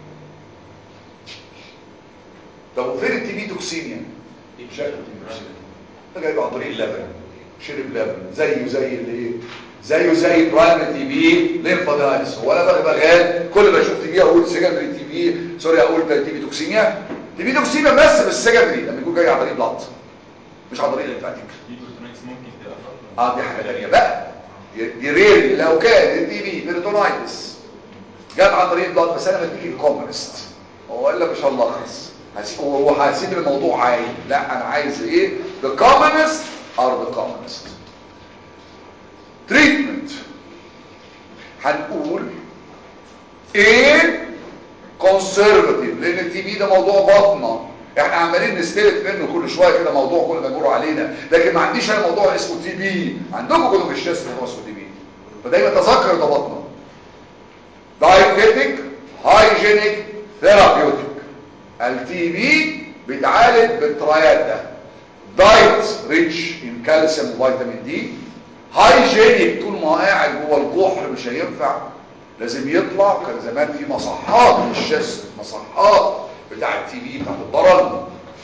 طب وفين التي بي توكسيميا؟ شكل التي بي توكسيميا ده جايب عن طريق اللبن شرب لبن زيه زي اللي زيه زي برايمري تي بي ليمفادايتس ولا بقى بغال كل ما اشوف تي بي اقول سكندري تي بي سوري اقول ده تي بي توكسيميا تي بي توكسيميا بس بالسكندري لما يكون جاي عن طريق بلط مش عن طريق الليمفاتيك دي بروتونايتس ممكن تبقى فتره اه دي حاجه ثانيه بقى دي- دي ريري لو كان التي بي بيرتونايتس جت عن طريق البلط بس انا بديك الكومنست هو الا مش هنلخص هسيب- هو هسيب الموضوع عايم لا انا عايز ايه the commonest are the commonest treatment هنقول ايه conservative لان التي بي ده موضوع بطنه احنا عمالين نستلف منه كل شويه كده موضوع كل ما يمر علينا لكن ما عنديش انا موضوع اسمه تي بي عندكم كلكم في الشاشه موضوع اسمه تي بي فدايما تذكر ده بطنه دايتيتك هايجينيك ثيرابيوتيك التي بي بيتعالج بالترايات ده دايت ريتش ان كالسيوم وفيتامين دي هايجينيك طول ما هو قاعد جوه الجحر مش هينفع لازم يطلع كان زمان في مصحات في الشست مصحات بتاع التي بي بتاعت البرل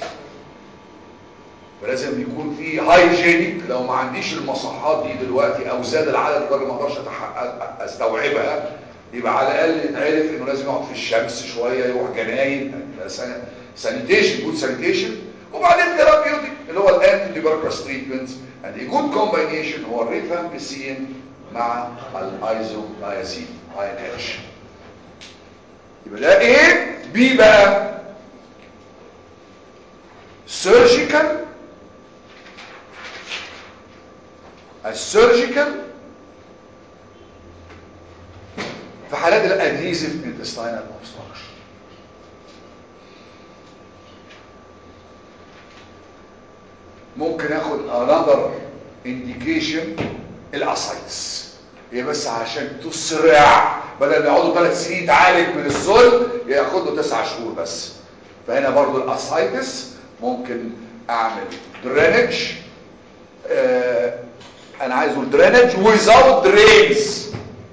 فلازم يكون في هايجينيك لو ما عنديش المصحات دي دلوقتي او زاد العدد لدرجه ما اقدرش أتحقق- استوعبها يبقى على الاقل يتعرف انه لازم يقعد في الشمس شويه يروح جناين سانيتيشن جود سانيتيشن وبعدين ثيرابيوتيك اللي هو الانتي تيبركلوس تريتمنت اند ا جود كومباينيشن هو الريفامبيسين مع الايزومايسين اي ان اتش يبقى ده ايه بي بقى سيرجيكال السيرجيكال في حالات الادهيزيف intestinal obstruction ممكن اخد another indication الاسايتس هي بس عشان تسرع بدل ما يقعدوا ثلاث سنين يتعالج من الذل ياخد له تسع شهور بس فهنا برضو الاسايتس ممكن اعمل درينج آه انا عايزه درينج without drains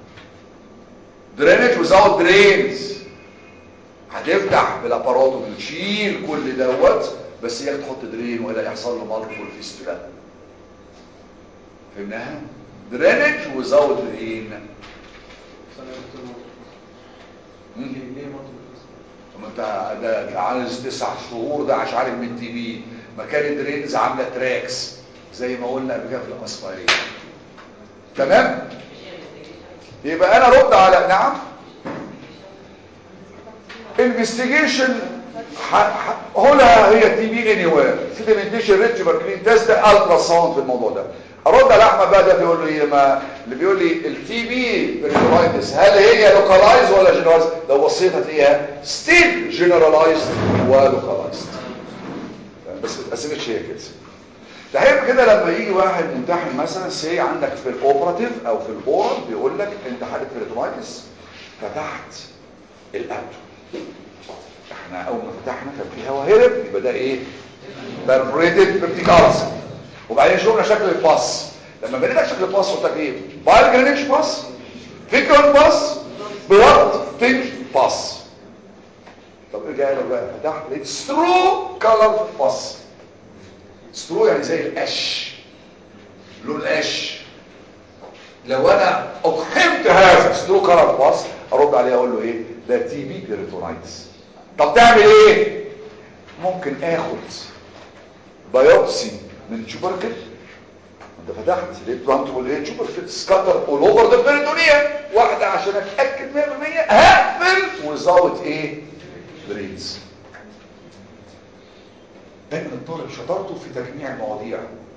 درينج without drains هتفتح بالابارات وتشيل كل دوت بس هي تحط درين ولا يحصل له مالتيبل فيستولا فهمناها درينج without drain مم. ليه مطلوب طب انت ده عايز تسع شهور ده عشان عارف من تي بي مكان الدرينز عامله تراكس زي ما قلنا قبل كده في الاسماريه تمام يبقى انا رد على نعم انفستيجيشن هنا هي تي بي اني وير سيدمنتيشن ريتش بركلين تيست الترا ساوند في الموضوع ده ارد على احمد بقى ده بيقول له ايه ما اللي بيقول لي التي بي بريتورايتس هل هي لوكالايز ولا جنرالايز لو بصيت هتلاقيها ستيل جنرالايزد ولوكالايزد بس ما اتقسمتش هي كده تحب كده لما يجي واحد ممتحن مثلا سي عندك في الاوبراتيف او في الاورال بيقول لك انت حاله بريتورايتس فتحت الابدو احنا اول ما فتحنا كان في هواء هرب يبقى ده ايه perforated verticals وبعدين شفنا شكل الفص لما بنيتك شكل باس قلت لك ايه بايل جرينيش باس فيكرال باس بلاد تنج باس طب ارجع لك بقى فتحت لقيت سترو كلر باس سترو يعني زي القش لون قش لو انا اقحمت هذا سترو كلر باس ارد عليه اقول له ايه ده تي بي بيريتونايتس طب تعمل ايه ممكن اخد بايوبسي من تشوبركل انت فتحت لقيت بلانت والايه تشوبركل سكاتر اول اوفر ذا بيريتونيا واحده عشان اتاكد 100% هقفل وزود ايه بريدز دايما الطالب شطارته في تجميع المواضيع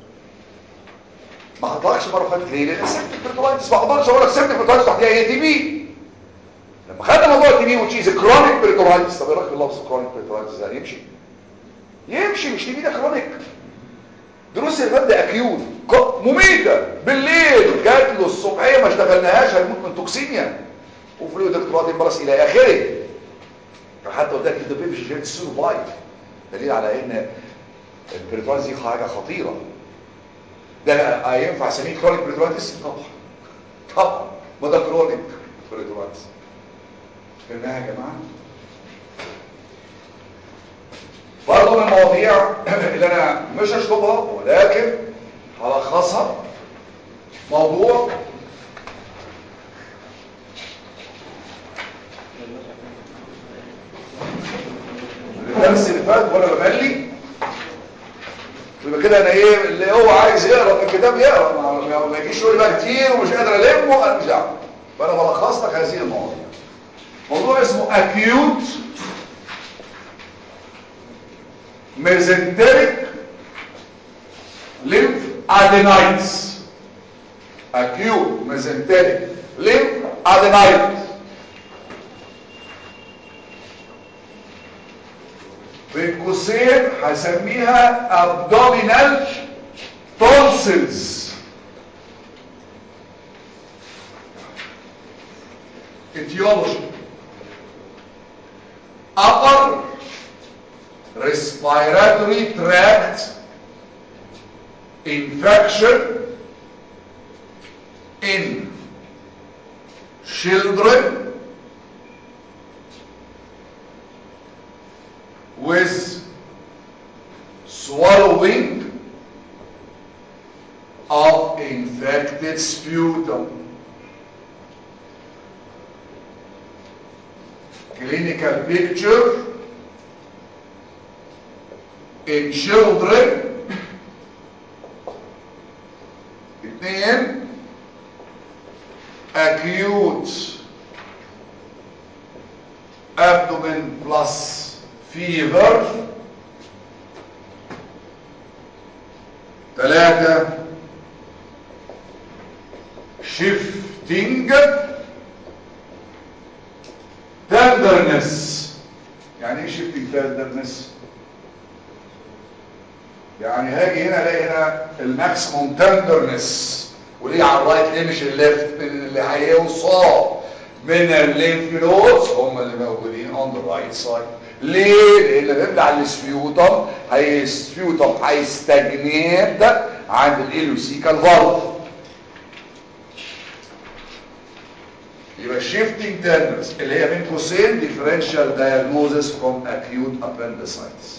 ما هطلعش مره فاتت ليه لان سيبتك بريتونايتس ما اقدرش اقول لك سيبتك بريتونايتس تحتيها ايه تي بي لما خدنا موضوع التي بي وتشيز كرونيك بريتونايتس طب ايه رايك في اللفظ كرونيك بريتونايتس ده يمشي يمشي مش تي بي ده كرونيك دروس المادة اكيوت ك- مميتة بالليل جات له الصبحية ما اشتغلناهاش هيموت من توكسيميا وفلويد اكترات امبرس الى اخره حتى قلت لك ده مش جيت سيرفايف دليل على ان البريتوانز دي حاجة خطيرة ده ينفع اسميه كرونيك بريتوانتس طبعا طبعا ما ده كرونيك بريتوانتس فهمناها يا جماعه برضه من المواضيع اللي انا مش هشطبها ولكن هلخصها موضوع الدرس اللي فات وانا بملي يبقى كده انا ايه اللي هو عايز يقرا من الكتاب يقرا ما- ما ما يجيش يقول لي بقى كتير ومش قادر المه انا مش دعوه فانا بلخص لك هذه المواضيع موضوع اسمه acute mesenteric lymphadenitis acute mesenteric lymphadenitis بين قوسين هسميها abdominal tonsils etiology upper respiratory tract infection in children with swallowing of infected sputum. Clinical picture in children اثنين acute abdomen plus fever ثلاثة shifting tenderness يعني ايه shifting tenderness يعني هاجي هنا الاقي هنا الماكسيموم تندرنس وليه على الرايت ليه مش الليفت من اللي هيوصل من الليمف نودز هم اللي موجودين اون ذا رايت سايد ليه لان بيبلع السبيوتم هي السبيوتم هيستجنيت عند الالوسيكال فالف يبقى shifting tenderness اللي هي بين قوسين differential diagnosis from acute appendicitis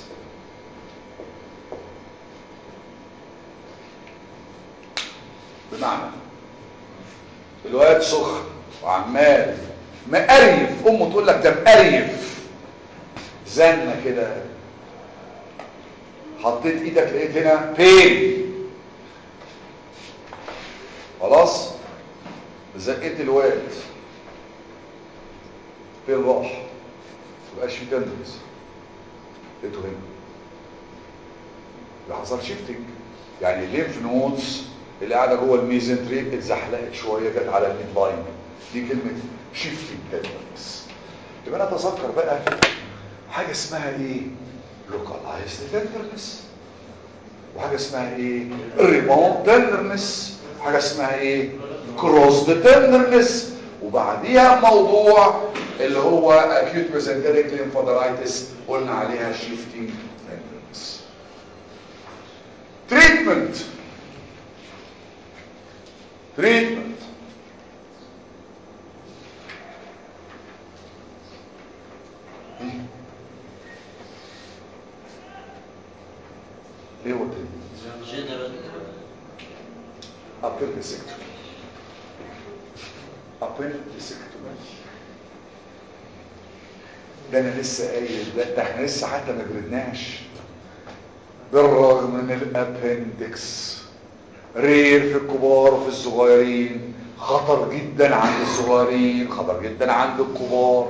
بمعنى الواد سخن وعمال مقريف امه تقول لك ده مقريف زنه كده حطيت ايدك لقيت هنا بين خلاص زقيت الواد فين راح مبقاش في تندنس لقيته هنا ده حصل شيفتنج يعني الليمف نودز اللي قاعده جوه الميزنتري اتزحلقت شويه جت على الميد لاين دي كلمه شيفتنج تندنس يبقى انا اتذكر بقى حاجه اسمها ايه لوكالايزد تندرنس وحاجه اسمها ايه ريباوند تندرنس وحاجه اسمها ايه كروسد تندرنس وبعديها موضوع اللي هو acute mesenteric lymphodenitis قلنا عليها shifting tenderness treatment تريتمنت ايه هو التريتمنت جنرال appendectomy appendectomy ده انا لسه قايل ده, ده احنا لسه حتى ما جردناش بالرغم من الابندكس رير في الكبار وفي الصغيرين خطر جدا عند الصغيرين خطر جدا عند الكبار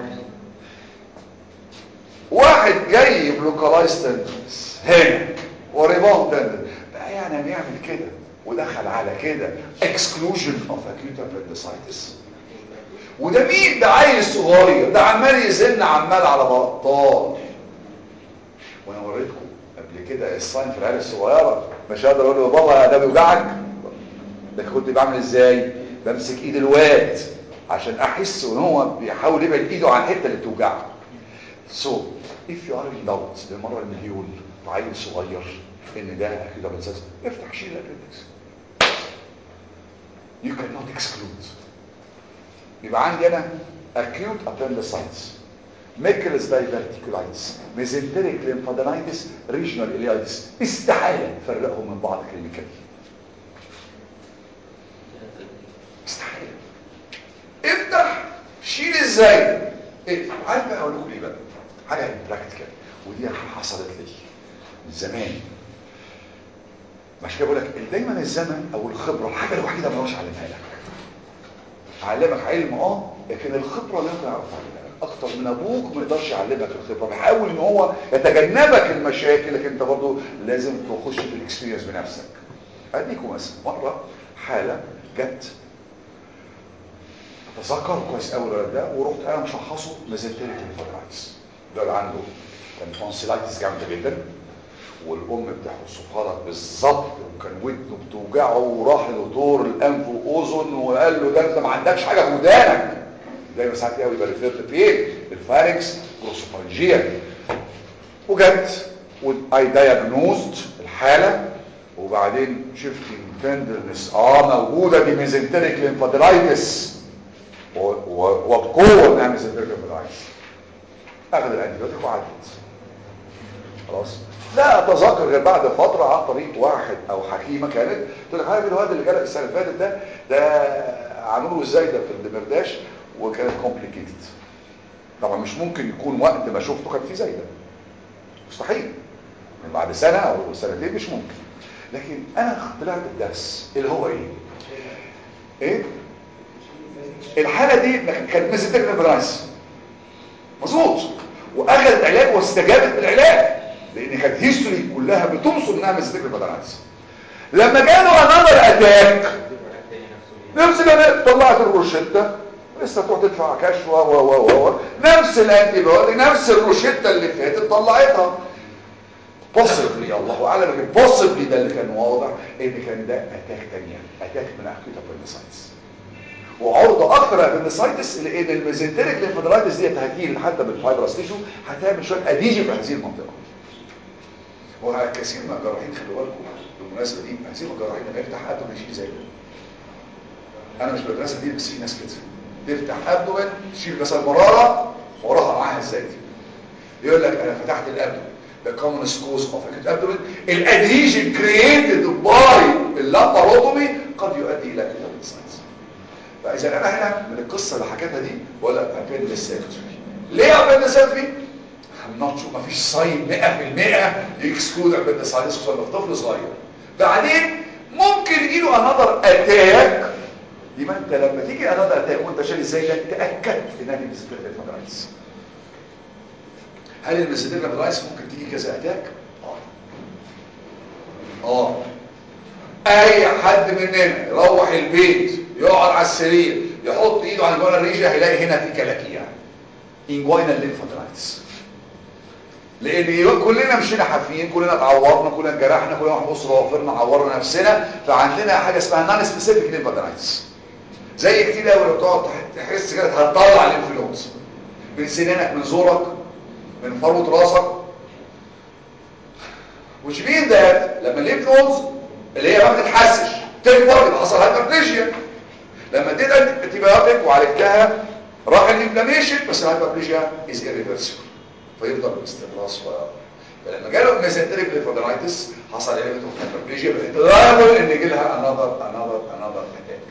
واحد جاي بلوكالايز تندنس هنا وريباوند تندنس بقى يعني بيعمل كده ودخل على كده اكسكلوجن اوف اكيوت appendicitis وده مين ده عيل صغير ده عمال يزن عمال على بطال وانا وريتكم قبل كده الساين في العيال الصغيره مش هقدر اقول له يا بابا ده بيوجعك ده كنت بعمل ازاي بمسك ايد الواد عشان احس ان هو بيحاول يبعد ايده عن الحته اللي بتوجعه So, if you are in doubt للمرة المليون عيل صغير ان ده اكيد ابنساس افتح شيل الابندكس You cannot exclude يبقى عندي انا acute appendicitis Meckel's diverticulitis mesenteric lymphadenitis regional ileitis استحالة تفرقهم من بعض كلينيكالي استحالة افتح شيل ازاي اقفل عارف بقى اقول لكم ايه بقى حاجه براكتيكال ودي حصلت لي من زمان مش كده بقول لك دايما الزمن او الخبره الحاجه الوحيده ما اقدرش اعلمها لك اعلمك علم اه لكن الخبره لا تعرف علمها اكتر من ابوك ما يقدرش يعلمك الخبره بيحاول ان هو يتجنبك المشاكل لكن انت برضه لازم تخش في الاكسبيرينس بنفسك اديكم مثلا مره حاله جت اتذكر كويس قوي الولد ده ورحت انا مشخصه ميزنتريك ليمفادرايتس الولد عنده كان تونسيلايتس جامده جدا والام بتحصفها لك بالظبط وكان ودنه بتوجعه وراح لدكتور الانف واذن وقال له ده انت ما عندكش حاجه في ودانك دايما ساعات قوي يبقى ريفيرد فين الفارنكس جروسوفارنجيا وجت واي دايجنوزد الحاله وبعدين شفتي تندرنس اه موجوده دي ميزنتريك ليمفادرايتس وبقوه انها ميزنتريك ليمفادرايتس اخذ الانتيبيوتيك وعدت خلاص لا اتذكر غير بعد فتره عن طريق واحد او حكيمه كانت تقول لك عارف الواد اللي جالك السنه اللي فاتت ده ده عملوا ازاي ده في الدمرداش وكانت كومبليكيتد طبعا مش ممكن يكون وقت ما شفته كان في زي ده مستحيل من بعد سنه او سنتين مش ممكن لكن انا طلعت الدرس اللي هو ايه ايه الحاله دي كانت ميزنتريك ليمفادرايتس مظبوط واخذت علاج واستجابت بالعلاج لان كانت هيستوري كلها بتنصر انها ميزنتريك ليمفادرايتس لما جاله انذر اتاك نفس اللي طلعت الروشته لسه تروح تدفع كشوه و و و نفس الانتيبيوتيك نفس الروشته اللي فاتت طلعتها بوسيبلي الله اعلم لكن بوسيبلي ده اللي كان واضح ان كان ده اتاك تانية اتاك من اكيوت ابندسايتس وعرضه اكتر ابندسايتس لان الميزنتريك ليمفادرايتس ديت هتجيب حتى بالفايبرس تيشو هتعمل شويه اديجي في هذه المنطقه وكثير من الجراحين خلي بالكم بالمناسبه دي كثير من الجراحين لما يفتح ابدو بيشيل زي انا مش بالمناسبه دي بس في ناس كده تفتح ابدومن تشيل مثلا مراره وراها معاها ازاي دي يقول لك انا فتحت الابدومن the commonest cause of acute abdomen الادهيجن created by اللاباروتومي قد يؤدي الى acute appendicitis فاذا انا هنا من القصه اللي حكيتها دي بقول لك appendicectomy ليه appendicectomy I'm not sure مفيش ساين 100% يكسكلود appendicitis خصوصا في طفل صغير بعدين ممكن يجيله انذر اتاك يبقى انت لما تيجي انذر اتاك وانت شايل ازاي ده تاكدت انها دي ميزنتريك ليمفادرايتس هل الميزنتريك ليمفادرايتس ممكن تيجي كذا اتاك اه اه اي حد مننا يروح البيت يقعد على السرير يحط ايده على الجوانب الريجي هيلاقي هنا في كلاكيع انجوينال ليمفادرايتس لان كلنا مشينا حافيين كلنا اتعورنا كلنا اتجرحنا كلنا محبوس ضوافرنا عورنا نفسنا فعندنا حاجه اسمها نون سبيسيفيك ليمفادرايتس زي كتير قوي لو تقعد تحس كده هتطلع الليمفنودز من سنانك من زورك من فروه راسك which mean that لما الليمفنودز اللي هي ما بتتحسش تكبر يبقى حصل هايبرتيشيا لما اديت انتي بايوتيك وعالجتها راح الانفلاميشن بس الهايبربليجيا از irreversible فيفضل باستمرار و فلما جاله ميزنتريك ليفودرايتس حصل عليه هايبربليجيا بقت liable ان يجي لها another another another attack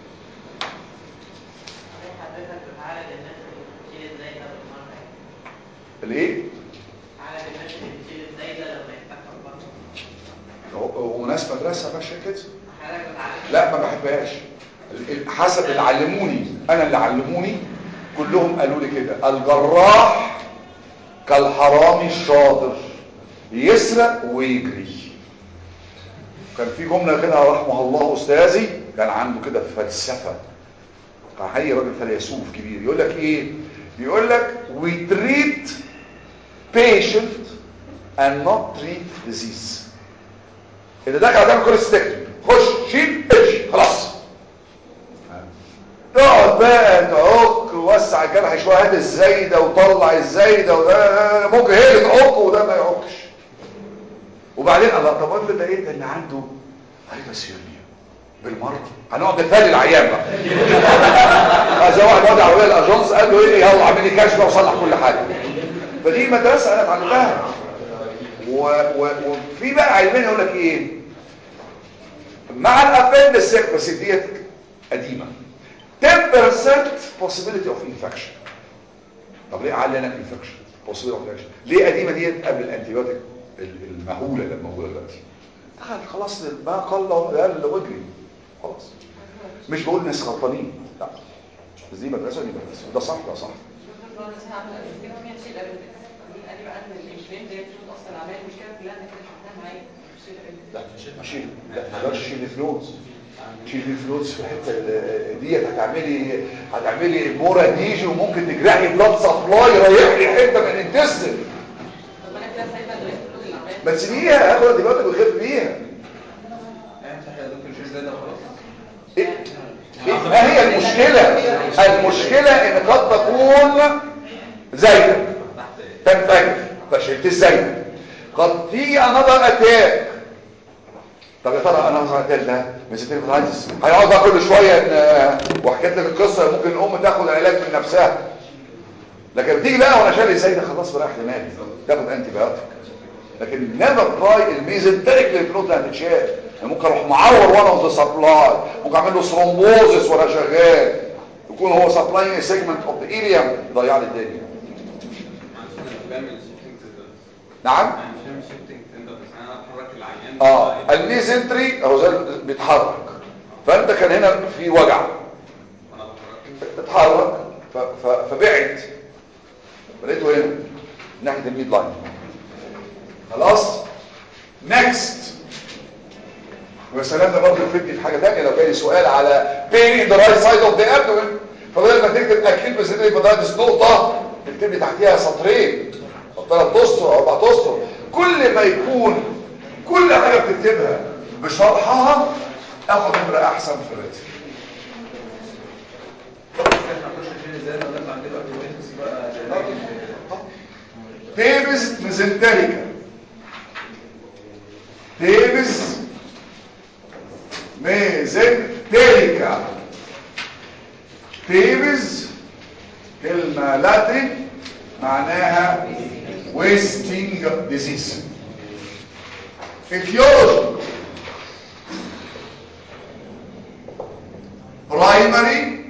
حضرتك بتعالج الناس اللي بتشيل الزايدة بالمرة الايه عالج الناس اللي بتشيل الزايدة لما يفتحوا البطن هو هو ناس مدرسه ماشيه كده حضرتك بتعالج لا ما بحبهاش ال- ال- حسب اللي علموني انا اللي علموني كلهم قالوا لي كده الجراح كالحرامي الشاطر يسرق ويجري كان في جملة كده رحمه الله أستاذي كان عنده كده فلسفة كان حقيقي راجل فيلسوف كبير يقول لك إيه بيقول لك we treat patient and not treat disease إذا دخل هتعمل كوليستيكتومي خش شيل امشي خلاص تقعد بقى تعك ووسع الجرح شويه هات الزايده وطلع الزايده وده ممكن هي اللي تعك وده ما يعكش وبعدين الله طب افرض لقيت ان عنده هايبوثيرميا بالمره هنقعد نتفادي العيان بقى عايز واحد وضع عربيه الاجانس قال له ايه يلا اعمل لي كشف وصلح كل حاجه فدي مدرسه انا اتعلمتها و... و... وفي بقى علمين يقول لك ايه مع الابندسك بس ديت قديمه 10% possibility of infection طب ليه علنا infection possibility of infection ليه قديمه ديت قبل الانتيبيوتيك المهوله اللي موجوده دلوقتي دخل خلاص ما قل قال واجري خلاص مش بقول ناس غلطانين لا بس دي مدرسه دي مدرسه ده صح ده صح دكتور فرانس هعمل الاستيكوميا تشيل الابندكس مين قال لي بقى ان الانفلام ديت بتموت اصلا عمال المشكله كلها ان كده شفناها معايا تشيل الابندكس لا شيل لا ما تقدرش تشيل الفلوس تشيل الفلوس في الحته ال- ديت هتعملي هتعملي مورا ديجي وممكن تجرحي بلاد سبلاي رايح لي حته من الانتستين طب ما انا كده سايبه الفلوس اللي عمال ما تسيبيها هاخد دلوقتي ويخف بيها افتح يا دكتور شيل زايدة وخلاص إيه؟ إيه؟ ما هي المشكلة المشكلة ان قد تكون زايدة تنفجر فشلت الزايدة قد تيجي انظر اتاك طب يا ترى انا انظر اتاك ده ميزيتين فرايتس هيقعد بقى كل شوية ان وحكيت لك القصة ممكن الام تاخد العلاج من نفسها لكن بتيجي بقى وانا شاري زايدة خلاص بريح دماغي تاخد انتي بايوتيك لكن نيفر تراي الميزنتريك للفلوت اللي هتتشال يعني ممكن اروح معور وانا اون ذا سبلاي ممكن اعمل له ثرومبوزس وانا شغال يكون هو سبلاي سيجمنت اوف ذا ايريم يضيع لي الدنيا بعمل شيفتنج تندر نعم يعني مش بعمل شيفتنج تندر بس انا بحرك العيان اه الميزنتري اهو زي ال- بيتحرك فانت كان هنا في وجع انا بحرك اتحرك ف- ف- فبعد لقيته هنا ناحيه الميد لاين خلاص نكست ويا سلام ده برضه يفيدني في حاجه ثانيه لو جالي سؤال على بين ان ذا رايت سايد اوف ذا ابدومن فبدل ما تكتب اكيد بسيطه بدات نقطه تكتب لي تحتيها سطرين او ثلاث اسطر او اربع اسطر كل ما يكون كل حاجه بتكتبها بشرحها اخد نمره احسن في الريتم احنا نخش شيل زايدة ونطلع دلوقتي ونلبس بقى علاج تيبس ميزنتريكا تيبس ميزنتريكا تيبس كلمة لاتين معناها ويستنج ديزيز etiology primary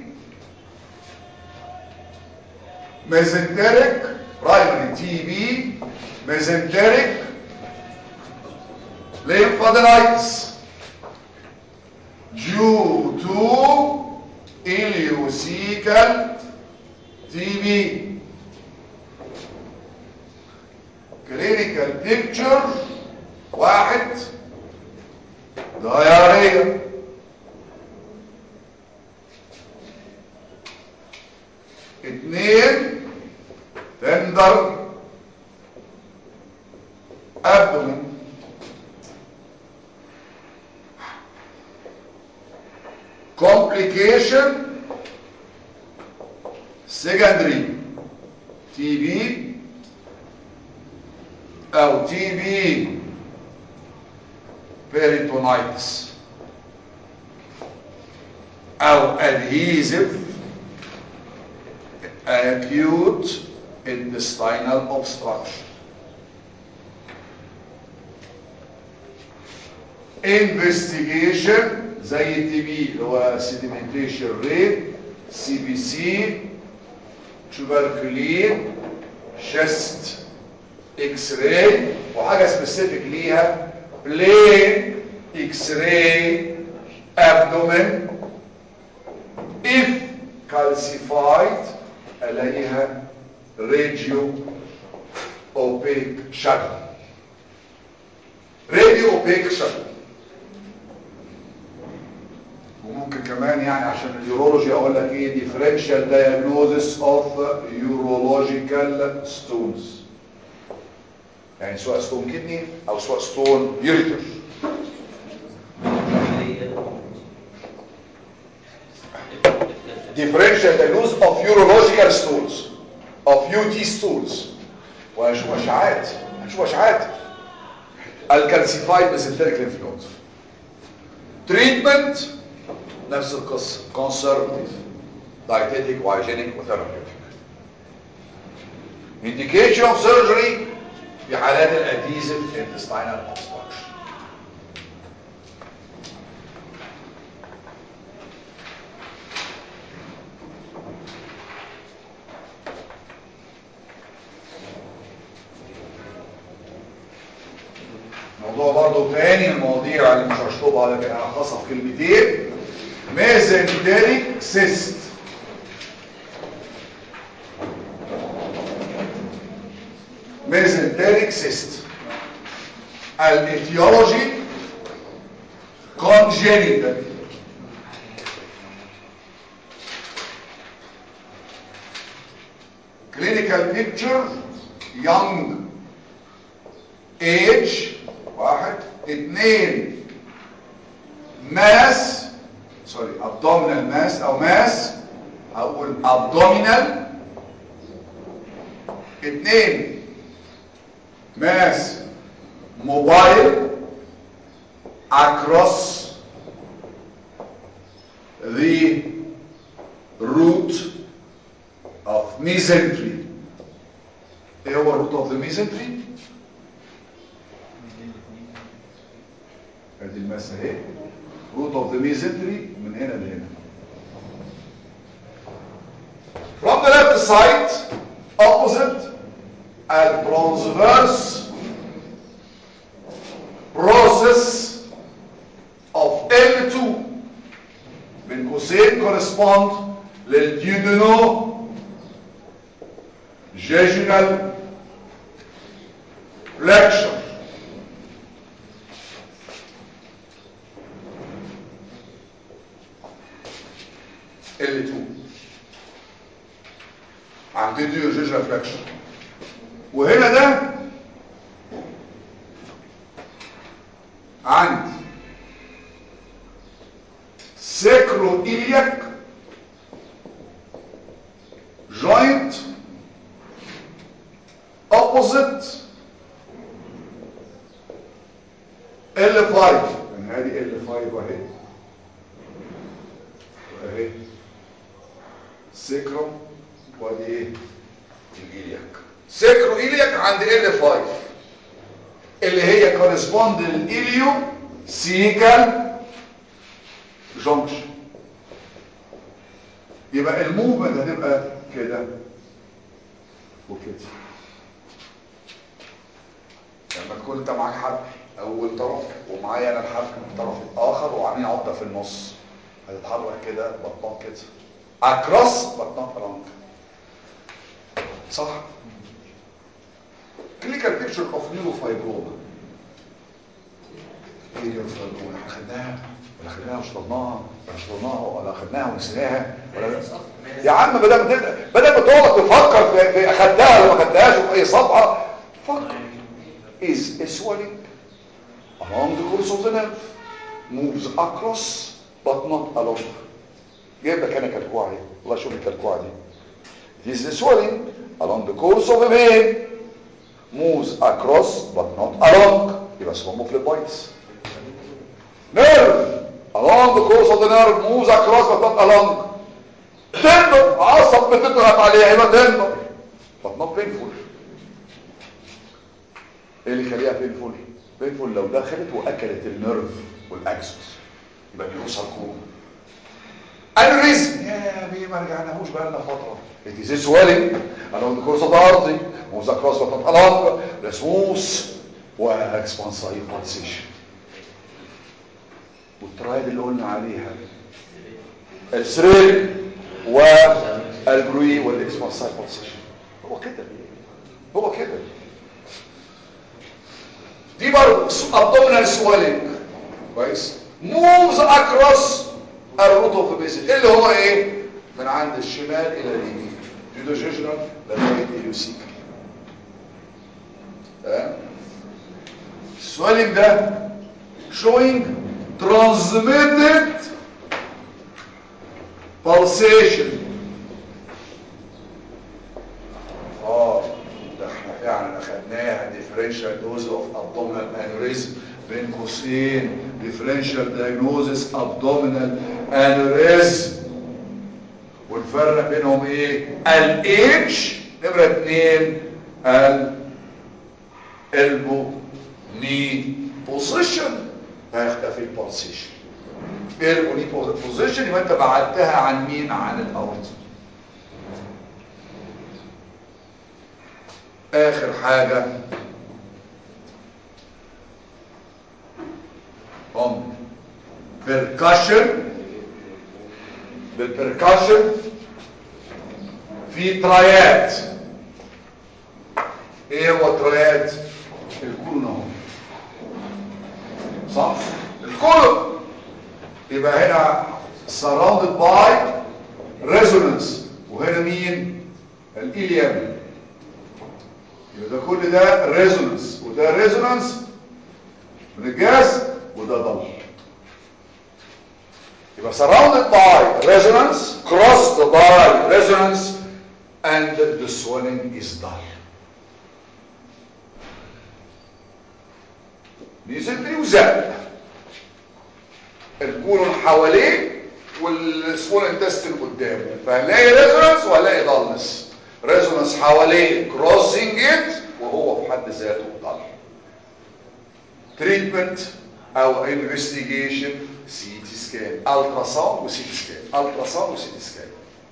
mesenteric primary TB mesenteric lymphadenitis due to ileocecal TB clinical picture واحد diarrhea اثنين تندر abdomen complication secondary TB او TB peritonitis او adhesive acute intestinal obstruction investigation زي التي بي اللي هو sedimentation rate سي بي سي tuberculin chest اكس راي وحاجه سبيسيفيك ليها plain اكس راي abdomen if calcified الاقيها radio opaque shadow radio opaque shadow وممكن كمان يعني عشان اليورولوجي اقول لك ايه differential diagnosis of urological stones يعني سواء ستون كدني او سواء ستون يوريتر differential diagnosis of urological stones of UT stones وهنشوف اشعاعات هنشوف اشعاعات الكالسيفايد ميزنتريك ليمف نود تريتمنت نفس القصه كونسرفتيف دايتيتيك وهايجينيك وثيرابيوتيك indication of surgery في حالات الاديزيف intestinal obstruction موضوع برضه تاني من المواضيع اللي مش هشطبها لكن هلخصها في كلمتين ميزنتريك سيست ميزنتريك سيست الايتيولوجي congenital clinical picture young age واحد اتنين ماس سوري abdominal ماس او ماس هقول abdominal اتنين ماس موبايل across the root of mesentery ايه هو الروت اوف ذا mesentery ادي الماس اهي root of the mesentery من هنا لهنا from the left side opposite and transverse process of L2 بين قوسين correspond للديودينو jejunal flexure L2 عند الديو jejunal flexure وهنا ده عند سيكرو إلياك joint opposite L5 يعني هذه L5 اهي اهي سيكرو وادي ايه الإلياك سيكرو إلياك عند L5 اللي هي كورسبوند للإليو سيكال جونكشن يبقى الموفمنت هتبقى كده وكده لما تكون انت معاك حبل اول طرف ومعايا انا الحبل من الطرف الاخر وعاملين عقده في النص هتتحرك كده بطنك كده اكروس بطنك فرانك صح كلينيكال بيكتشر اوف نيوروفايبروما ايه نيوروفايبروما احنا خدناها ولا خدناها وشربناها ولا شربناها ولا خدناها ونسيناها ولا يا عم بدل ما تبدا بدل ما تقعد تفكر في, في اخدتها ولا ما خدتهاش وفي اي صفحه فكر is a swelling along the course of the nerve moves across but not along جايب لك انا كالكوعه اهي والله شوف الكالكوعه دي it is a swelling along the course of a vein moves across but not along يبقى اسمه موفليبايتس nerve along the course of the nerve moves across but not along tender عصب بتضغط عليه يبقى tender but not painful ايه اللي يخليها painful painful لو دخلت واكلت النيرف والاكسس يبقى دي ساركوما انوريزم يا بيه ما رجعناهوش بقى لنا فتره it is a swelling along the course of the artery moves across but not along the smooth واكسبانسايف pulsation والترايد اللي قلنا عليها السريل والبروي والاكسبانسايف pulsation هو كده هو كده دي برضه abdominal swelling كويس moves across الروت اوف ذا بيسل اللي هو ايه من عند الشمال الى اليمين جيودوجيجنال لغايه اليوسيك تمام السوالين ده showing transmitted pulsation اه ده احنا فعلا اخدناها differential dose of abdominal aneurysm بين قوسين differential diagnosis abdominal aneurysm ونفرق بينهم ايه ال H نمرة اتنين ال elbow knee position هيختفي البولسيشن elbow knee position يبقى انت بعدتها عن مين عن الاورط اخر حاجة هم percussion بالبركاشن في ترايات ايه هو ترايات الكولون اهو صح الكولون يبقى هنا surrounded by resonance وهنا مين الإليم يبقى ده كل ده ريزونانس وده ريزونانس من الجاز وده ضل يبقى surrounded by resonance crossed by resonance and the swelling is dull نزل وزاد الكولون حواليه والسمول انتستين قدامه فهنلاقي ريزونانس وهنلاقي ضلنس ريزونانس حواليه كروسنج ات وهو في حد ذاته ضل تريتمنت او انفستيجيشن سي تي سكان الترا ساوند وسي تي سكان الترا ساوند وسي تي سكان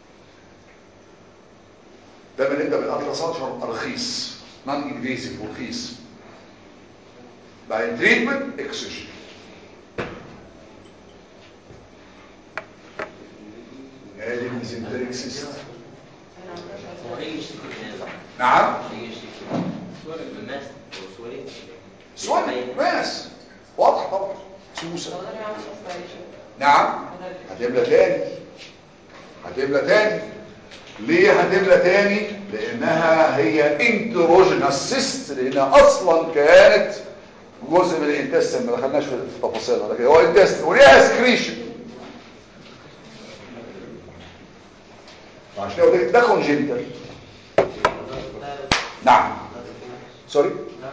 دايما نبدا بالالترا ساوند عشان رخيص نون انفيزيف ورخيص بعدين تريتمنت اكسجين ادي الميزنتريك سيستم هو هيجي يشتكي من ايه؟ نعم هيجي يشتكي من الناس هو سوري سؤال ناس واضح طبعا سوسه لو ده بيعمل aspiration. نعم هتملى تاني هتملى تاني ليه هتملى تاني لانها هي انتروجينس سيست لانها اصلا كانت جزء من الانتستين ما دخلناش في تفاصيلها لكن هو انتستين وليها سكريشن عشان كده قلت لك ده كونجنتال نعم سوري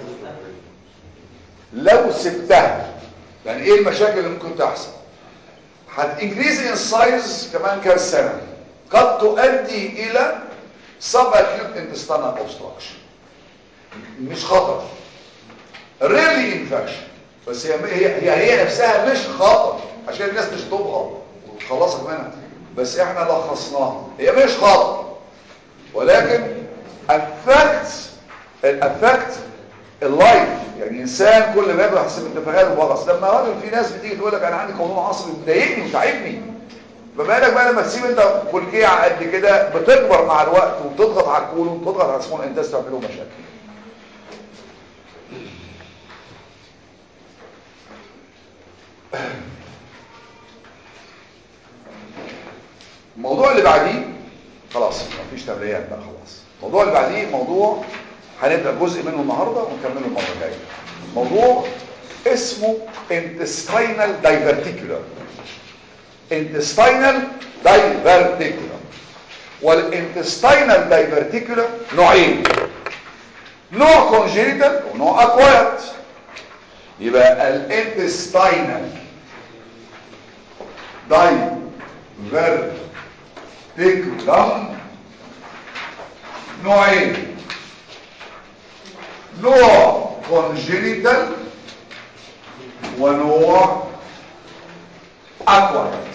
لو سبتها يعني ايه المشاكل اللي ممكن تحصل هتنكريز ان سايز كمان كام سنه قد تؤدي الى سب اكيوت انتستانال اوبستراكشن مش خطر ريلي انفكشن بس هي هي هي, هي نفسها مش خطر عشان الناس تشطبها وتخلصك منها بس احنا لخصناها هي مش خطر ولكن افكت الافكت اللايف يعني انسان كل ما يبقى حسب اتفاقات وبغص لما راجل في ناس بتيجي تقول لك انا عندي قولون عصبي مضايقني وتعبني فما بالك بقى لما تسيب انت كلكيع قد كده بتكبر مع الوقت وبتضغط على الكولون وبتضغط على سمول انتست تعمل له مشاكل الموضوع اللي بعديه خلاص مفيش تمريات بقى خلاص الموضوع اللي بعديه موضوع هنبدا جزء منه النهارده ونكمله المره الجايه موضوع اسمه intestinal diverticular intestinal diverticular والintestinal diverticular نوعين نوع congenital ونوع acquired يبقى الintestinal diverticulum نوعين نوع congenital ونوع acquired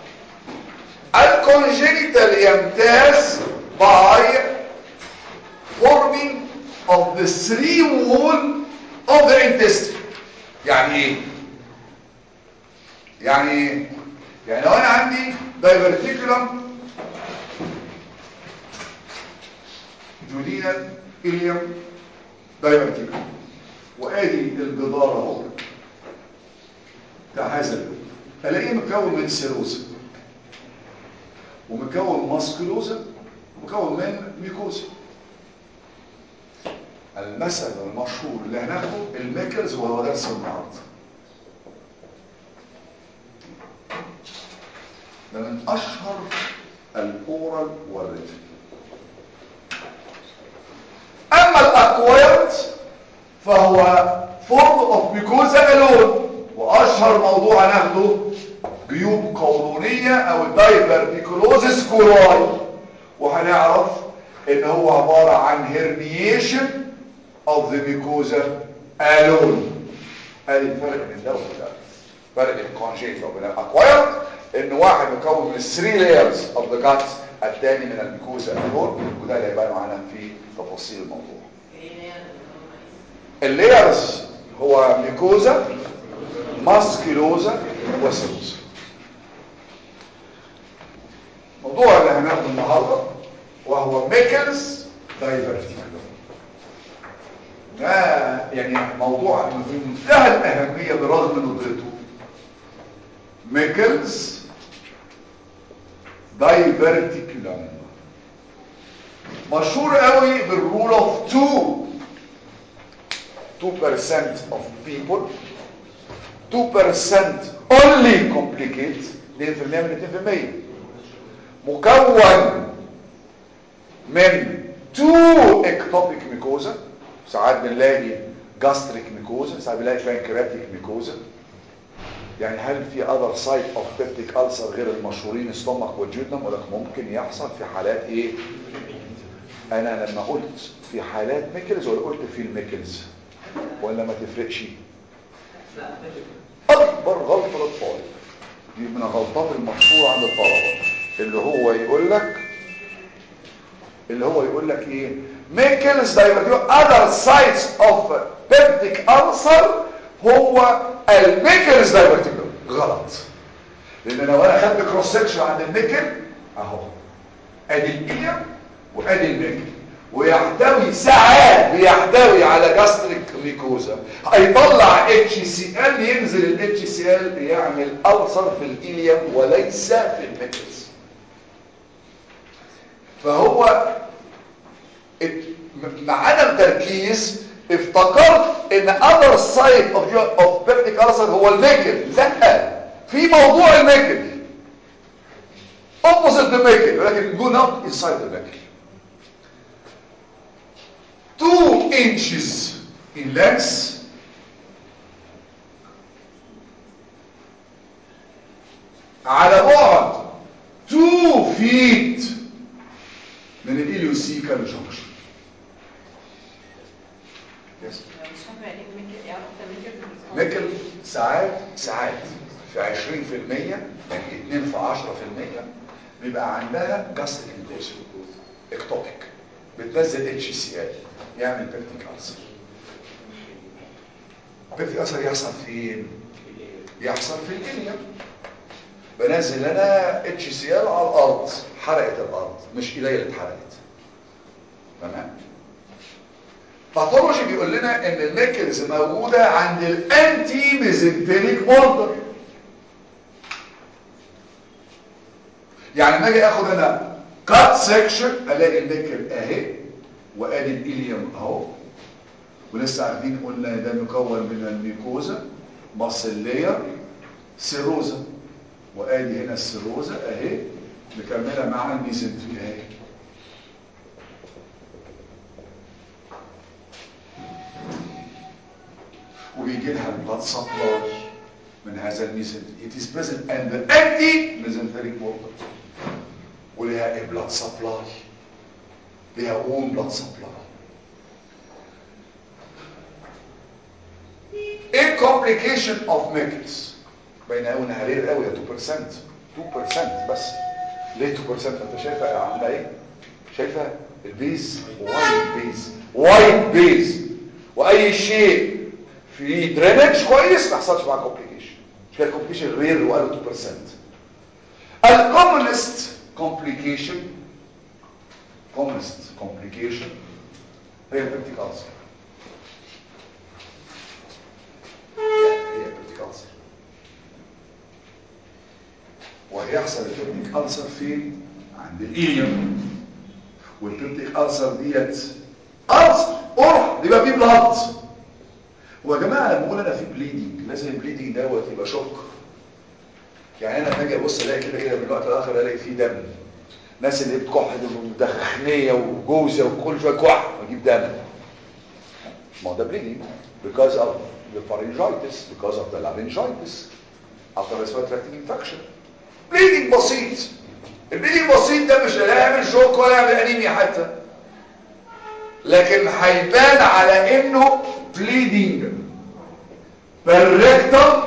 الcongenital يمتاز by forming of the three wall of the intestine يعني ايه يعني ايه يعني لو انا عندي diverticulum جودينال إليوم diverticulum وادي الجدار اهو بتاع هذا اللون الاقيه مكون من سيروزا ومكون ماسكولوزا ومكون من ميكوزا المثل المشهور اللي هناخده الميكلز وهو درس النهارده ده من اشهر الاورال والريتم اما الاكوايرد فهو فورم اوف ميكوزا الون واشهر موضوع هناخده جيوب قولونيه او الدايفرتيكولوزيس كوراي وهنعرف ان هو عباره عن هيرنيشن اوف ذا ميكوزا الون ادي الفرق بين ده وده فرق الكونجيت وبين الاكوايرد ان واحد مكون من 3 لايرز اوف ذا جات الثاني من الميكوزا الون وده اللي هيبان معانا في تفاصيل الموضوع ايه هي اللايرز هو ميكوزا ماسكيلوزا وسيروزا الموضوع اللي هناخده النهارده وهو ميكلز دايفرتيكولوم ده يعني موضوع في منتهى الاهميه برغم ندرته ميكلز دايفرتيكولوم مشهور قوي بالرول اوف 2 2% of people 2% only complicate 2% من 2% مكون من 2 ectopic ميكوزا ساعات بنلاقي gastric ميكوزا ساعات بنلاقي pancreatic ميكوزا يعني هل في other site of peptic ulcer غير المشهورين stomach والجيودنم ولك ممكن يحصل في حالات ايه انا لما قلت في حالات ميكلز ولا قلت في الميكلز ولا ما تفرقش اكبر غلطه للطالب دي من الغلطات المشهوره عند الطلبه اللي هو يقول لك اللي هو يقول لك ايه ميكلز دايفرتيو other sites of peptic ulcer هو الميكلز دايفرتيو غلط لان لو انا خدت كروس سكشن عند الميكل اهو ادي الإليم وادي الميكل ويحتوي ساعات بيحتوي على جاستريك ميكوزا هيطلع اتش سي ال ينزل الاتش سي ال يعمل ألسر في الإليم وليس في الميكلز فهو ات- مع عدم تركيز افتكرت ان other side of, your- of peptic ulcer هو الميكل لا في موضوع الميكل opposite the mickle ولكن go not inside the mickle 2 inches in length على بعد 2 feet من الإليوسيكال جنكشن yes. مش فاهمه يعني ايه ميكل يعني اكتر ميكل ميكل ساعات ساعات في 20% يعني 2 في 10% بيبقى عندها جاستريك انكوسيو اكتوبيك بتنزل اتش سي ال يعمل بيبتيك ألسر بيبتيك ألسر يحصل فين؟ يحصل في الإليا بنزل انا اتش سي ال على الارض حرقت الارض مش ايديا اللي اتحرقت تمام باثولوجي بيقول لنا ان الميكلز موجوده عند الانتي ميزنتريك بوردر يعني لما اجي اخد انا كات سيكشن الاقي الميكل اهي وادي الاليوم اهو ولسه عارفين قلنا ده مكون من الميكوزا ماسلير سيروزا وادي هنا السيروزا اهي مكمله مع الميزنتري اهي وبيجي لها البلاد سبلاي من هذا الميزنتري it is present and the anti mesenteric border ولها a blood supply لها own blood supply ايه complication of Meckel's بين قوي رير قوي 2% 2% بس ليه 2% انت شايفه عامله ايه شايفه البيز وايت بيز وايت بيز واي شيء في درينج كويس ما يحصلش معاه كومبليكيشن مش كده كومبليكيشن رير وقالوا 2% الكومنست كومبليكيشن كومنست كومبليكيشن هي البيبتيك ألسر هي البيبتيك ألسر وهيحصل البيبتيك ألسر فين عند الإيليوم والبيبتيك ألسر ديت ألسر قرح يبقى فيه بلاد هو يا جماعه لما بقول انا في بليدنج لازم البليدنج دوت يبقى شوك يعني انا باجي ابص الاقي كده كده من وقت لاخر الاقي فيه دم ناس اللي بتكح دي مدخنيه وجوزه وكل شويه كح واجيب دم ما هو ده بليدنج because of the pharyngitis because of the laryngitis after respiratory tract infection بليدنج بسيط البليدنج بسيط ده مش هيعمل شوك ولا يعمل انيميا حتى لكن هيبان على انه bleeding بالريكتم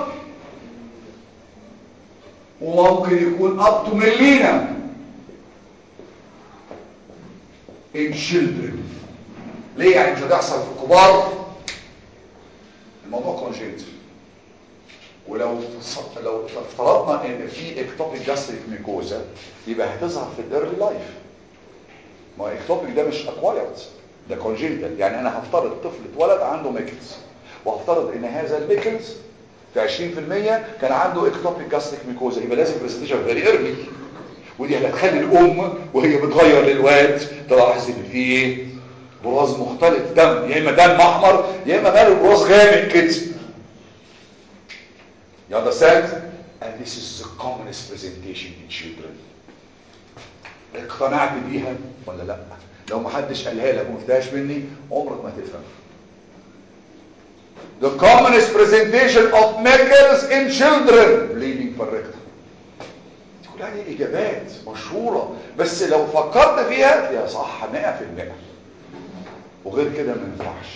وممكن يكون up to ملينا in children ليه يعني مش هتحصل في الكبار الموضوع كونجنتال ولو لو افترضنا ان في اكتوبيك جاستريك ميكوزا يبقى هتظهر في الايرلي لايف ما اكتوبيك ده مش اكوايرد ده كونجنتال يعني انا هفترض طفل اتولد عنده ميكلز وهفترض ان هذا الميكلز في 20% كان عنده اكتوبيك جاستريك ميكوزا يبقى لازم برزنتيشن فيري ايرلي ودي هتخلي الام وهي بتغير للواد تلاحظ ان في ايه براز مختلف دم يا اما دم احمر يا اما ماله براز غامق كده You understand? And this is the commonest presentation in children. اقتنعت بيها ولا لا؟ لو ما حدش قالها لك وما فهمتهاش مني عمرك ما تفهم. The commonest presentation of Meckel's in children bleeding for rectum. كلها دي اجابات مشهوره بس لو فكرت فيها تلاقيها صح 100% وغير كده ما ينفعش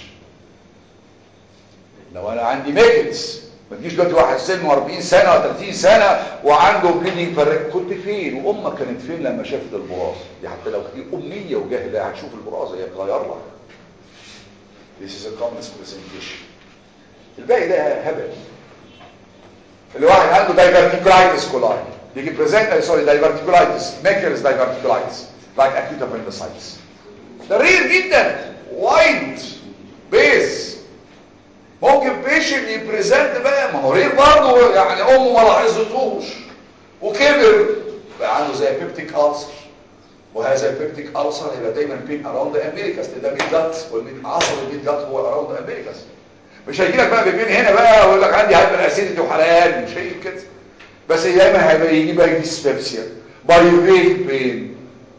لو انا عندي ميكلز ما تجيش دلوقتي واحد سنه 40 سنه و 30 سنه وعنده بليدنج فرق كنت فين وامك كانت فين لما شافت البراز دي حتى لو دي اميه وجاهله هتشوف البراز هي بتغير لك This is a common presentation الباقي ده هبل اللي واحد عنده diverticulitis coli يجي present سوري diverticulitis Meckel's diverticulitis like acute appendicitis ده رير جدا وايد بيس ممكن بيشن يبريزنت بقى ما هو رير برضه يعني امه ما لاحظتوش وكبر بقى عنده زي بيبتيك ألسر وهذا البيبتيك ألسر هيبقى دايما بين اراوند امريكاس ده ميد جات والميد عصب الميد جات هو اراوند امريكاس مش هيجي لك بقى بيبين هنا بقى ويقول لك عندي هايبر اسيديتي وحرقان مش هيجي كده بس دايما هيبقى يجي بقى ديسبيبسيا بايوفيك بين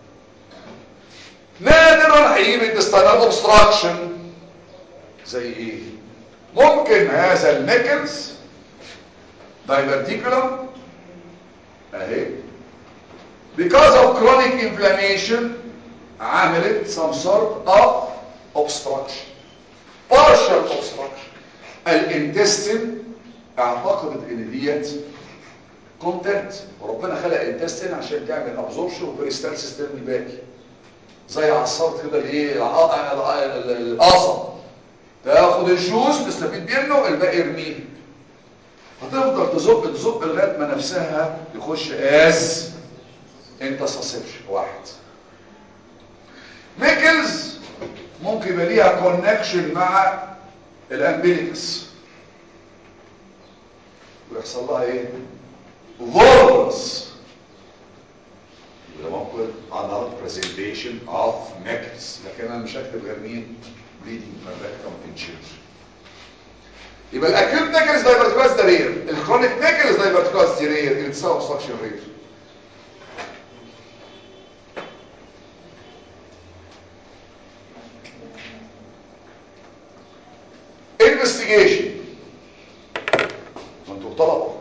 نادرا هيجيب الدستانال اوبستراكشن زي ايه ممكن هذا الميكلز diverticulum اهي because of chronic inflammation عملت some sort of obstruction partial obstruction الانتستين اعتقدت ان ديت كونتنت وربنا خلق الانتستين عشان تعمل ابزوربشن وبريستالسيس تعمل الباقي زي عصارة كده الايه القصب تاخد الجوز تستفيد منه الباقي يرميه هتفضل تزق تزق لغايه ما نفسها يخش از انت ساسبشن واحد ميكلز ممكن يبقى ليها كونكشن مع الامبيليكس ويحصل لها ايه فولس يبقى ممكن another presentation of Meckel's لكن انا مش هكتب غير مين bleeding from rectum in children يبقى الاكيوت ميكلز دايفرتيكولاس ده رير الكرونيك ميكلز دايفرتيكولاس دي رير اللي بتسبب اوبستراكشن رير investigation ما انتوا طلبه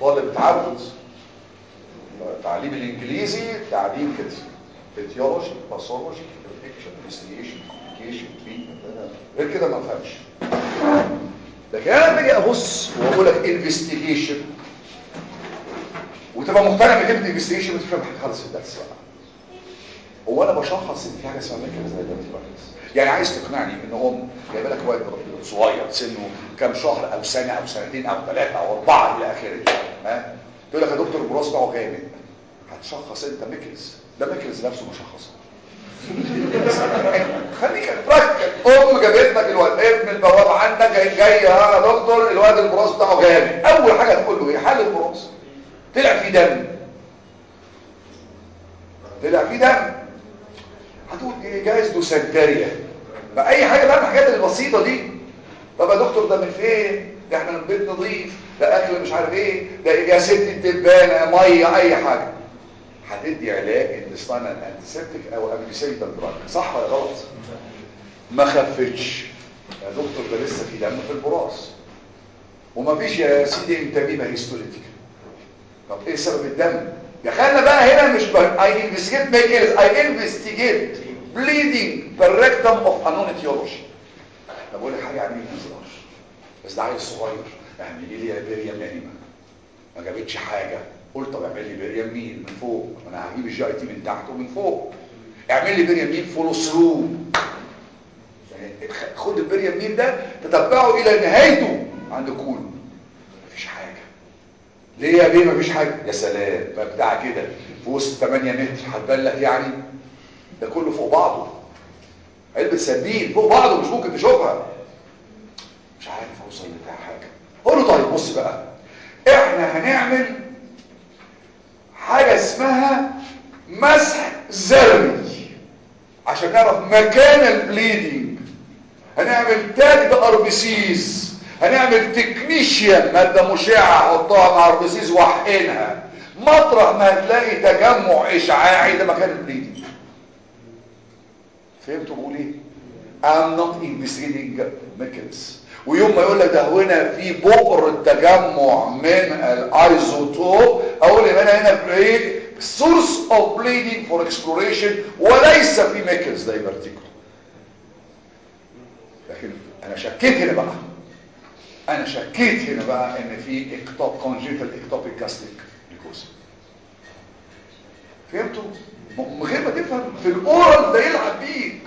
طالب اتعود التعليم الانجليزي تعليم كده فيتيولوجي باثولوجي انفكشن انفستيجيشن كوميونيكيشن تريتمنت غير كده ما افهمش لكن انا لما اجي ابص واقول لك انفستيجيشن وتبقى مقتنع بكلمه انفستيجيشن وتفهم حاجه خالص في الدرس بقى هو انا بشخص ان في حاجه اسمها ميكانيزم زي ده يعني عايز تقنعني ان ام جايبه لك واد صغير سنه كام شهر او سنه او سنتين او ثلاثه او اربعه الى اخره ها تقول لك يا دكتور البراس بتاعه غامق هتشخص انت ميكلز ده ميكلز نفسه مشخصه خليك تركز ام جابت لك الواد ابن البواب عندك جاي جاي ها يا دكتور الواد البراس بتاعه غامق اول حاجه تقول له ايه حل البراس طلع فيه دم طلع فيه دم هتقول ايه جايز دوسنتريا فاي حاجه بقى من الحاجات البسيطه دي طب يا دكتور ده من فين ده احنا من بيت نظيف ده اكل مش عارف ايه ده يا ست الدبانه ميه اي حاجه هتدي علاج انتستينال انتيسبتيك او امبيسيتال دراج صح ولا غلط ما خفتش يا دكتور ده لسه في دم في البراس ومفيش يا سيدي انتبيبه هيستوليتيك طب ايه سبب الدم دخلنا بقى هنا مش اي انفستيجيت ميكلز اي انفستيجيت bleeding per rectum of unknown etiology طب اقول لك حاجه يعني ما تنزلهاش بس ده عيل صغير اعملي لي بيريم انيما ما جابتش حاجه قلت طب اعمل لي بيريم مين من فوق انا هجيب الجي اي تي من تحت ومن فوق اعمل لي بيريم مين فولو ثرو خد البيريم مين ده تتبعه الى نهايته عند كول مفيش حاجه ليه يا بيه مفيش حاجه يا سلام ما بتاع كده في وسط 8 متر هتبان لك يعني ده كله فوق بعضه علبة سردين فوق بعضه مش ممكن تشوفها مش عارف اوصل لبتاع حاجة قول له طيب بص بقى احنا هنعمل حاجة اسمها مسح ذري عشان نعرف مكان البليدنج هنعمل تاج اربسيس هنعمل تكنيشيان مادة مشعة حطها مع اربسيس وحقنها مطرح ما هتلاقي تجمع اشعاعي ده مكان البليدنج فهمتوا بقول ايه I'm not investigating mechanisms ويوم ما يقول لك ده هنا في بؤر التجمع من الايزوتوب اقول يبقى انا هنا في source of bleeding for exploration وليس في ميكلز ده بارتيكول لكن انا شكيت هنا بقى انا شكيت هنا بقى ان في اكتوب كونجيتال اكتوبيك كاستيك ليكوز فهمتوا من غير ما تفهم في الاورال ده يلعب بيك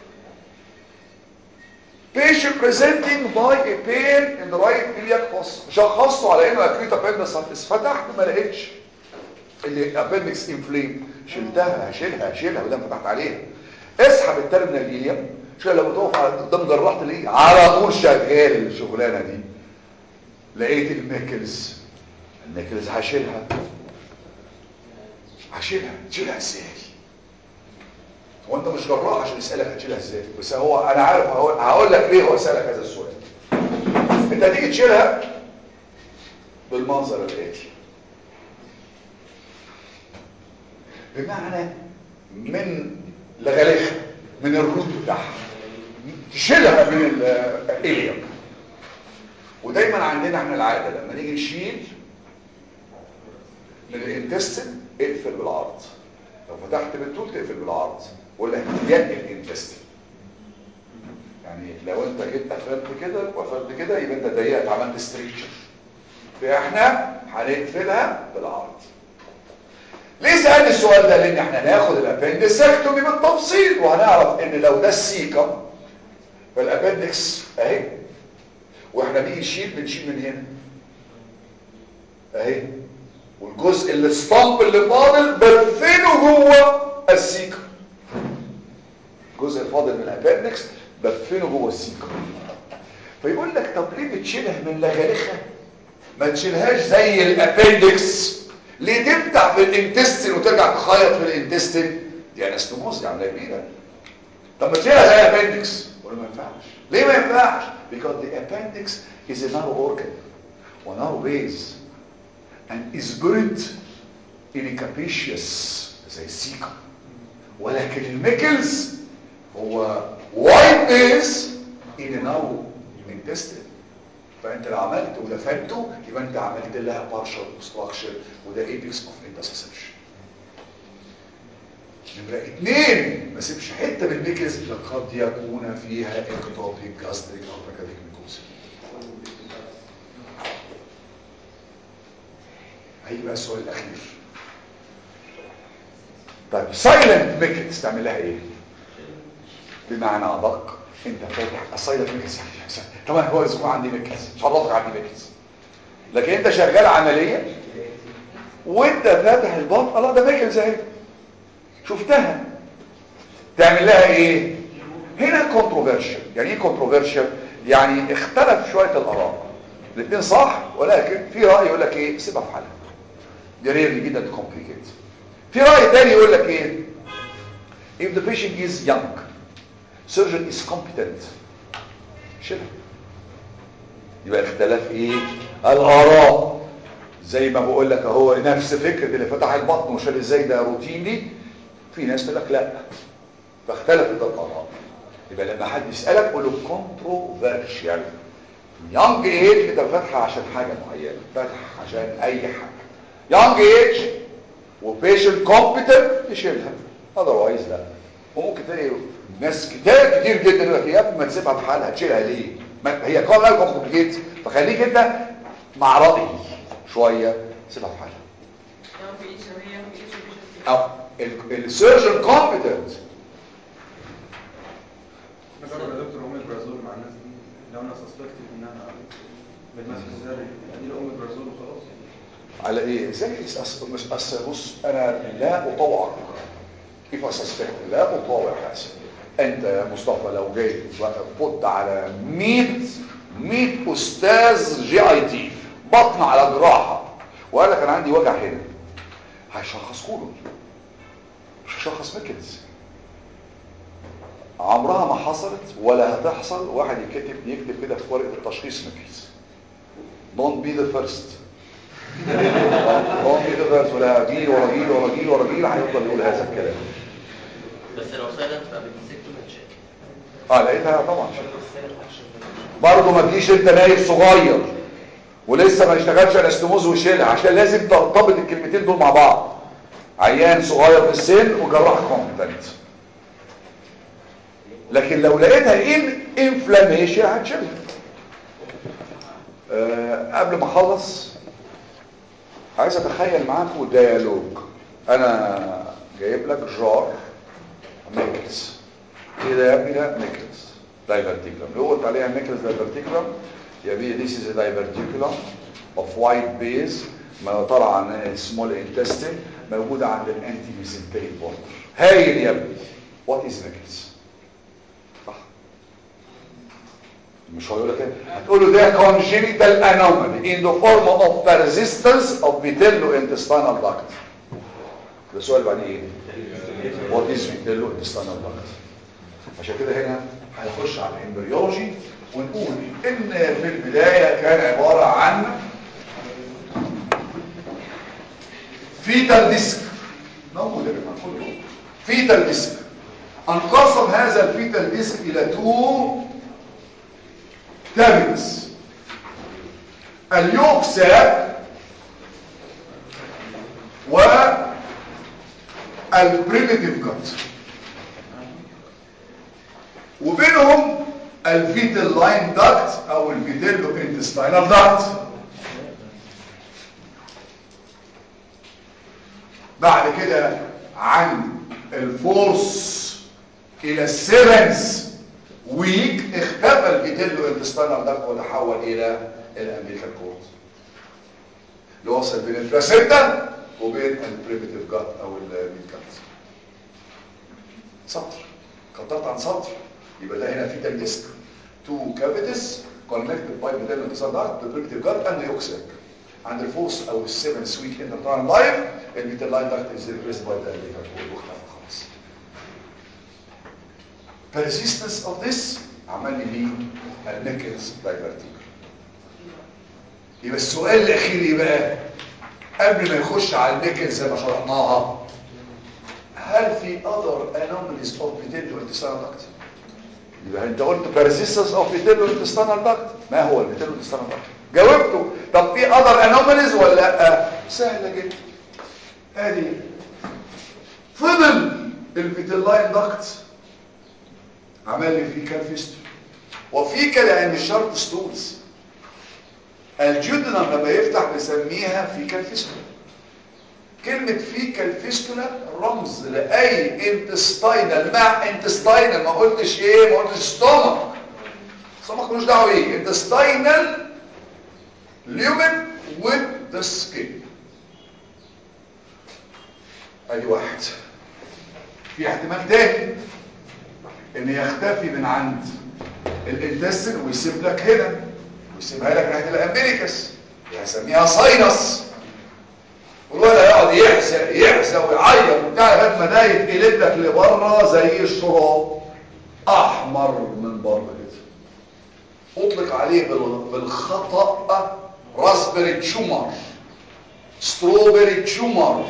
patient presenting by a pain in the right iliac fossa شخصته على انه acute appendicitis فتحت ما لقيتش اللي appendix inflame شلتها هشيلها هشيلها وده فتحت عليها اسحب الترمينال اليم شو لما تقف على قدام جراحه الايه على طول شغال الشغلانه دي لقيت الميكلز الميكلز هشيلها هشيلها تشيلها ازاي هو انت مش جراح عشان يسالك هتشيلها ازاي بس هو انا عارف هقول, هقول لك ليه هو سالك هذا السؤال انت هتيجي تشيلها بالمنظر الاتي بمعنى من لغلخه من الروت بتاعها تشيلها من الاليم ودايما عندنا احنا العاده لما نيجي نشيل من الانتستين اقفل بالعرض لو فتحت بالطول تقفل بالعرض ولا ضيق الانتستين يعني لو انت جيت قفلت كده وقفلت كده يبقى انت ضيقت عملت ستريكشر فاحنا هنقفلها بالعرض ليه سألني السؤال ده لان احنا هناخد الابندسكتومي بالتفصيل وهنعرف ان لو ده السيكم فالابندكس اهي واحنا بنيجي نشيل بنشيل من هنا اهي والجزء اللي الصمب اللي فاضل بدفنه جوه السيكم الجزء الفاضل من الابندكس بدفنه جوه السيكم فيقول لك طب ليه بتشيلها من لغلخه ما تشيلهاش زي الابندكس ليه تفتح في الانتستين وترجع تخيط في الانتستين دي انستموز دي عمليه كبيره طب ما تشيلها زي الابندكس ولا ما ينفعش ليه ما ينفعش because the appendix is a narrow organ و narrow base and is buried in a capacious زي السيكا ولكن الميكلز هو wide base in a narrow intestine فانت لو عملت ودفنته يبقى انت عملت لها بارشال اوبستراكشن وده ايبكس اوف انترسبشن نمرة اتنين ما سيبش حتة من الميكز لقد يكون فيها اكتوبيك جاستريك او باكاديك ميكوزي هيبقى السؤال الاخير طيب سايلنت ميكز تعمل لها ايه بمعنى ادق انت فاتح السايلنت ميكز طبعا هو يكون عندي ميكز مش هضغط عندي ميكز لكن انت شغال عمليه وانت فاتح البطن الله ده ميكز اهي شفتها تعمل لها ايه هنا كونتروفيرشال يعني ايه كونتروفيرشال يعني اختلف شويه الاراء الاثنين صح ولكن في راي يقول لك ايه سيبها في حالها دي ريرلي جدا كومبليكيت في راي تاني يقول لك ايه if the patient is young surgeon is competent شيلها يبقى اختلاف ايه الاراء زي ما بقول لك اهو نفس فكره اللي فتح البطن وشال ازاي ده روتيني في ناس تقول لك لا فاختلفت الاراء يبقى لما حد يسالك قول له كونتروفيرشال يونج ايج انت فاتحه عشان حاجه معينه فاتح عشان اي حاجه يونج ايج وبيشنت كومبتنت تشيلها اذروايز لا وممكن تلاقي ناس كتير كتير جدا يقول لك يا ابني ما تسيبها في حالها تشيلها ليه ما هي كلها كومبليكيت فخليك انت مع رايي شويه سيبها في حالها يوم في ايش وهي يوم في ايش وبيشوف او السيرجن كومبتنت مثلا يا دكتور اوميبرازول مع الناس دي لو انا سسبكت انها بالمسح الزري ادي له اوميبرازول وخلاص على ايه ازاي أص- مش أصل بص انا لا اطوع كيف اسسبكت لا اطوع حاسب انت يا مصطفى لو جاي فوت على 100 100 استاذ جي اي تي بطن على جراحه وقال لك انا عندي وجع هنا هيشخص كولون مش هيشخص ميكلز عمرها ما حصلت ولا هتحصل واحد يكتب يكتب كده في ورقه التشخيص ميكلز don't be the first هو كده بس ولا جيل ورا جيل ورا جيل ورا جيل هيفضل يقول هذا الكلام بس لو سايلنت بقى بتمسكته متشاك اه لقيتها طبعا برضه ما تجيش انت نايف صغير ولسه ما اشتغلش انستموز وشيلها عشان لازم ترتبط الكلمتين دول مع بعض عيان صغير في السن وجراح كومبتنت لكن لو لقيتها ان انفلاميشن هتشيلها أه قبل ما اخلص عايز اتخيل معاكم ديالوج انا جايب لك جار ميكلز ايه ده يا ابني ده ميكلز دايفرتيكولم لو قلت عليها ميكلز دايفرتيكولم يبقى this is a diverticulum of white base ما طالع عن small intestine موجودة عند الانتي ميسنتريك بوردر هايل يا ابني what is ميكلز صح مش هقول لك ايه هتقول له ده congenital anomaly in the form of persistence of vitello-intestinal duct ده السؤال بعدين ايه what is vitello-intestinal duct عشان كده هنا هنخش على الامبريولوجي ونقول ان في البداية كان عبارة عن فيتال ديسك موجود يا جماعه كله فيتال ديسك انقسم هذا الفيتال ديسك الى تو تابلز اليوك ساك و البريميتيف كات وبينهم الفيتال لاين داكت او الفيتيلو انتستينال داكت بعد كده عن الفورس الى السيفنس ويك اختفى الفيتيلو انتستينال داكت وتحول الى الامريكان كورت اللي وصل بين البلاسينتا وبين البريميتيف جات او الميد جات سطر قطعت عن سطر يبقى ده هنا فيتال ديسك تو كافيتس connected by vitello intestinal duct the primitive gut and the yolk sac عند الفوس او السيفن سويك انترنال لايف الفيتال لاين داكت is replaced by the umbilical cord واختفى خلاص persistence of this عمل لي مين الميكلز دايفرتيكل يبقى السؤال الاخير ايه بقى قبل ما يخش على الميكلز زي ما شرحناها هل في other anomalies of vitello intestinal duct يبقى انت قلت persistence of vitello intestinal duct ما هو الفيتيلو intestinal duct جاوبته طب في other anomalies ولا لا سهله جدا ادي فضل الفيتيلاين داكت عمل لي فيكال فيستول وفيكال يعني مش شرط ستولز الجدنم لما يفتح بنسميها فيكال فيستولا كلمة فيكال فيستولا رمز لأي انتستاينال مع انتستاينال ما قلتش ايه ما قلتش ستومك ستومك ملوش دعوه ايه انتستاينال lumen with the skin ادي واحد في احتمال تاني ان يختفي من عند الانتستين ويسيب لك هنا ويسيبها لك ناحيه الامبليكس هسميها ساينس والولد يقعد يحزق يحزق ويعيط وبتاع لغايه ما ده يتقلب لك لبره زي الشراب احمر من بره كده اطلق عليه بال- بالخطا راسبري تشومر ستروبري تشومر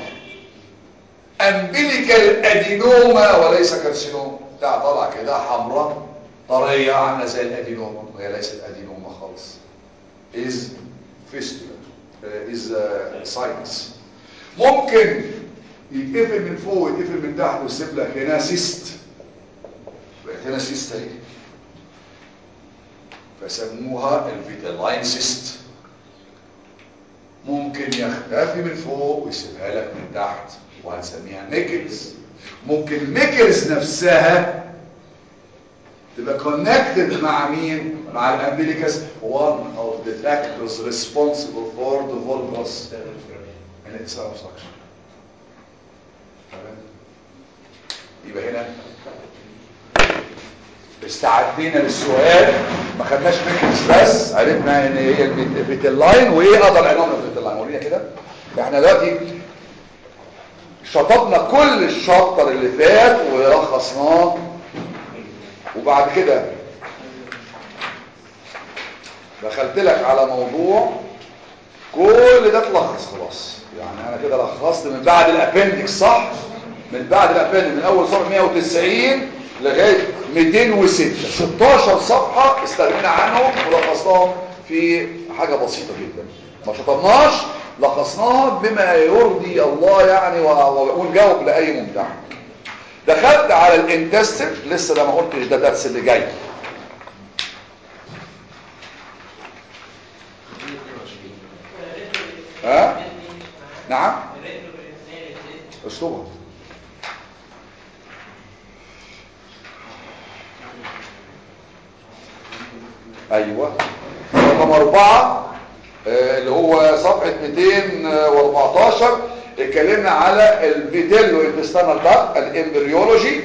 امبليكال ادينوما وليس كارسينوما بتاع طالع كده حمراء طريه عامله زي الادينوما وهي ليست ادينوما خالص از فيستولا از ساينس ممكن يتقفل من فوق ويتقفل من تحت ويسيب لك هنا سيست بقت هنا سيست اهي فسموها الفيتالاين سيست ممكن يختفي من فوق ويسيبها لك من تحت وهنسميها ميكلز ممكن ميكلز نفسها تبقى connected مع مين مع الامبليكس one of the factors responsible for the volvulus and its obstruction تمام؟ يبقى هنا استعدينا للسؤال ما خدناش ميكلز بس عرفنا ان هي الفيتلاين وايه اقدر انواع الفيتلاين ورينا كده احنا دلوقتي شطبنا كل الشابتر اللي فات ولخصناه وبعد كده دخلت لك على موضوع كل ده اتلخص خلاص يعني انا كده لخصت من بعد الابندكس صح من بعد الابندكس من اول صفحه 190 لغايه 206 16 صفحه استغنينا عنهم ولخصناهم في حاجه بسيطه جدا ما شطبناش لخصناها بما يرضي الله يعني و- ونجاوب لاي ممتحن دخلت على الانتستين لسه ده ما قلتش ده درس اللي جاي ها نعم اسلوبها ايوه رقم اربعة آه، اللي هو صفحة 214 اتكلمنا على الفيتيلو انتستانال داكت الامبريولوجي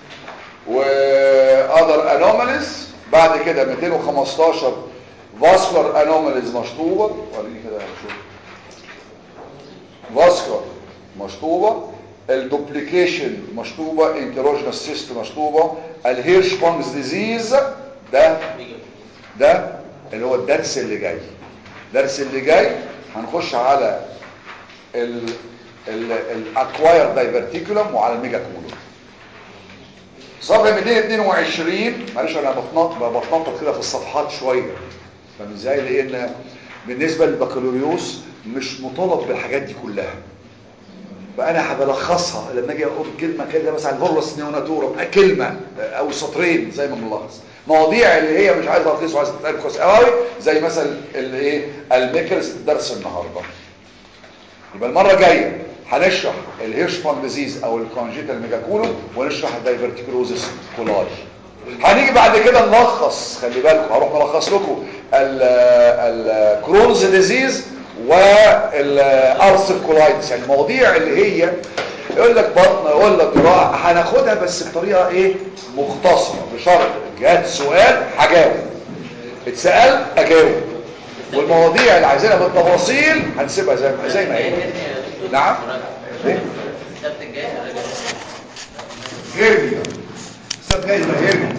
واذر انوماليز بعد كده 215 فاسكولار انوماليز مشطوبة وريني كده شوف فاسكولار مشطوبة الدوبليكيشن مشطوبة انتروجنس سيست مشطوبة الهيرش بونز ديزيز ده ده اللي هو الدرس اللي جاي الدرس اللي جاي هنخش على ال الاكواير دايفرتيكولم وعلى الميجا كولوم صفحه 222 معلش انا بتنطط بتنطط كده في الصفحات شويه فاهم ازاي لان بالنسبه للبكالوريوس مش مطالب بالحاجات دي كلها فانا هبلخصها لما اجي اقول كلمه كده مثلا الفورس نيوناتورم كلمه او سطرين زي ما بنلخص مواضيع اللي هي مش عايز تلخيص وعايز تتعب كويس قوي زي مثلا الايه الميكرز درس النهارده يبقى المره الجايه هنشرح الهيرشمان ديزيز او الكونجيتال ميجاكولو ونشرح الدايفرتيكلوزس كولاج هنيجي بعد كده نلخص خلي بالكم هروح ملخص لكم الكرونز ديزيز والارثر كولايتس يعني المواضيع اللي هي يقول لك بطن يقول لك جراحه هناخدها بس بطريقه ايه مختصره بشرط جات سؤال هجاوب اتسال اجاوب والمواضيع اللي عايزينها بالتفاصيل هنسيبها زي ما زي ما هي نعم إيه؟ السبت الجاي هيرنيا السبت جاي يبقى هيرنيا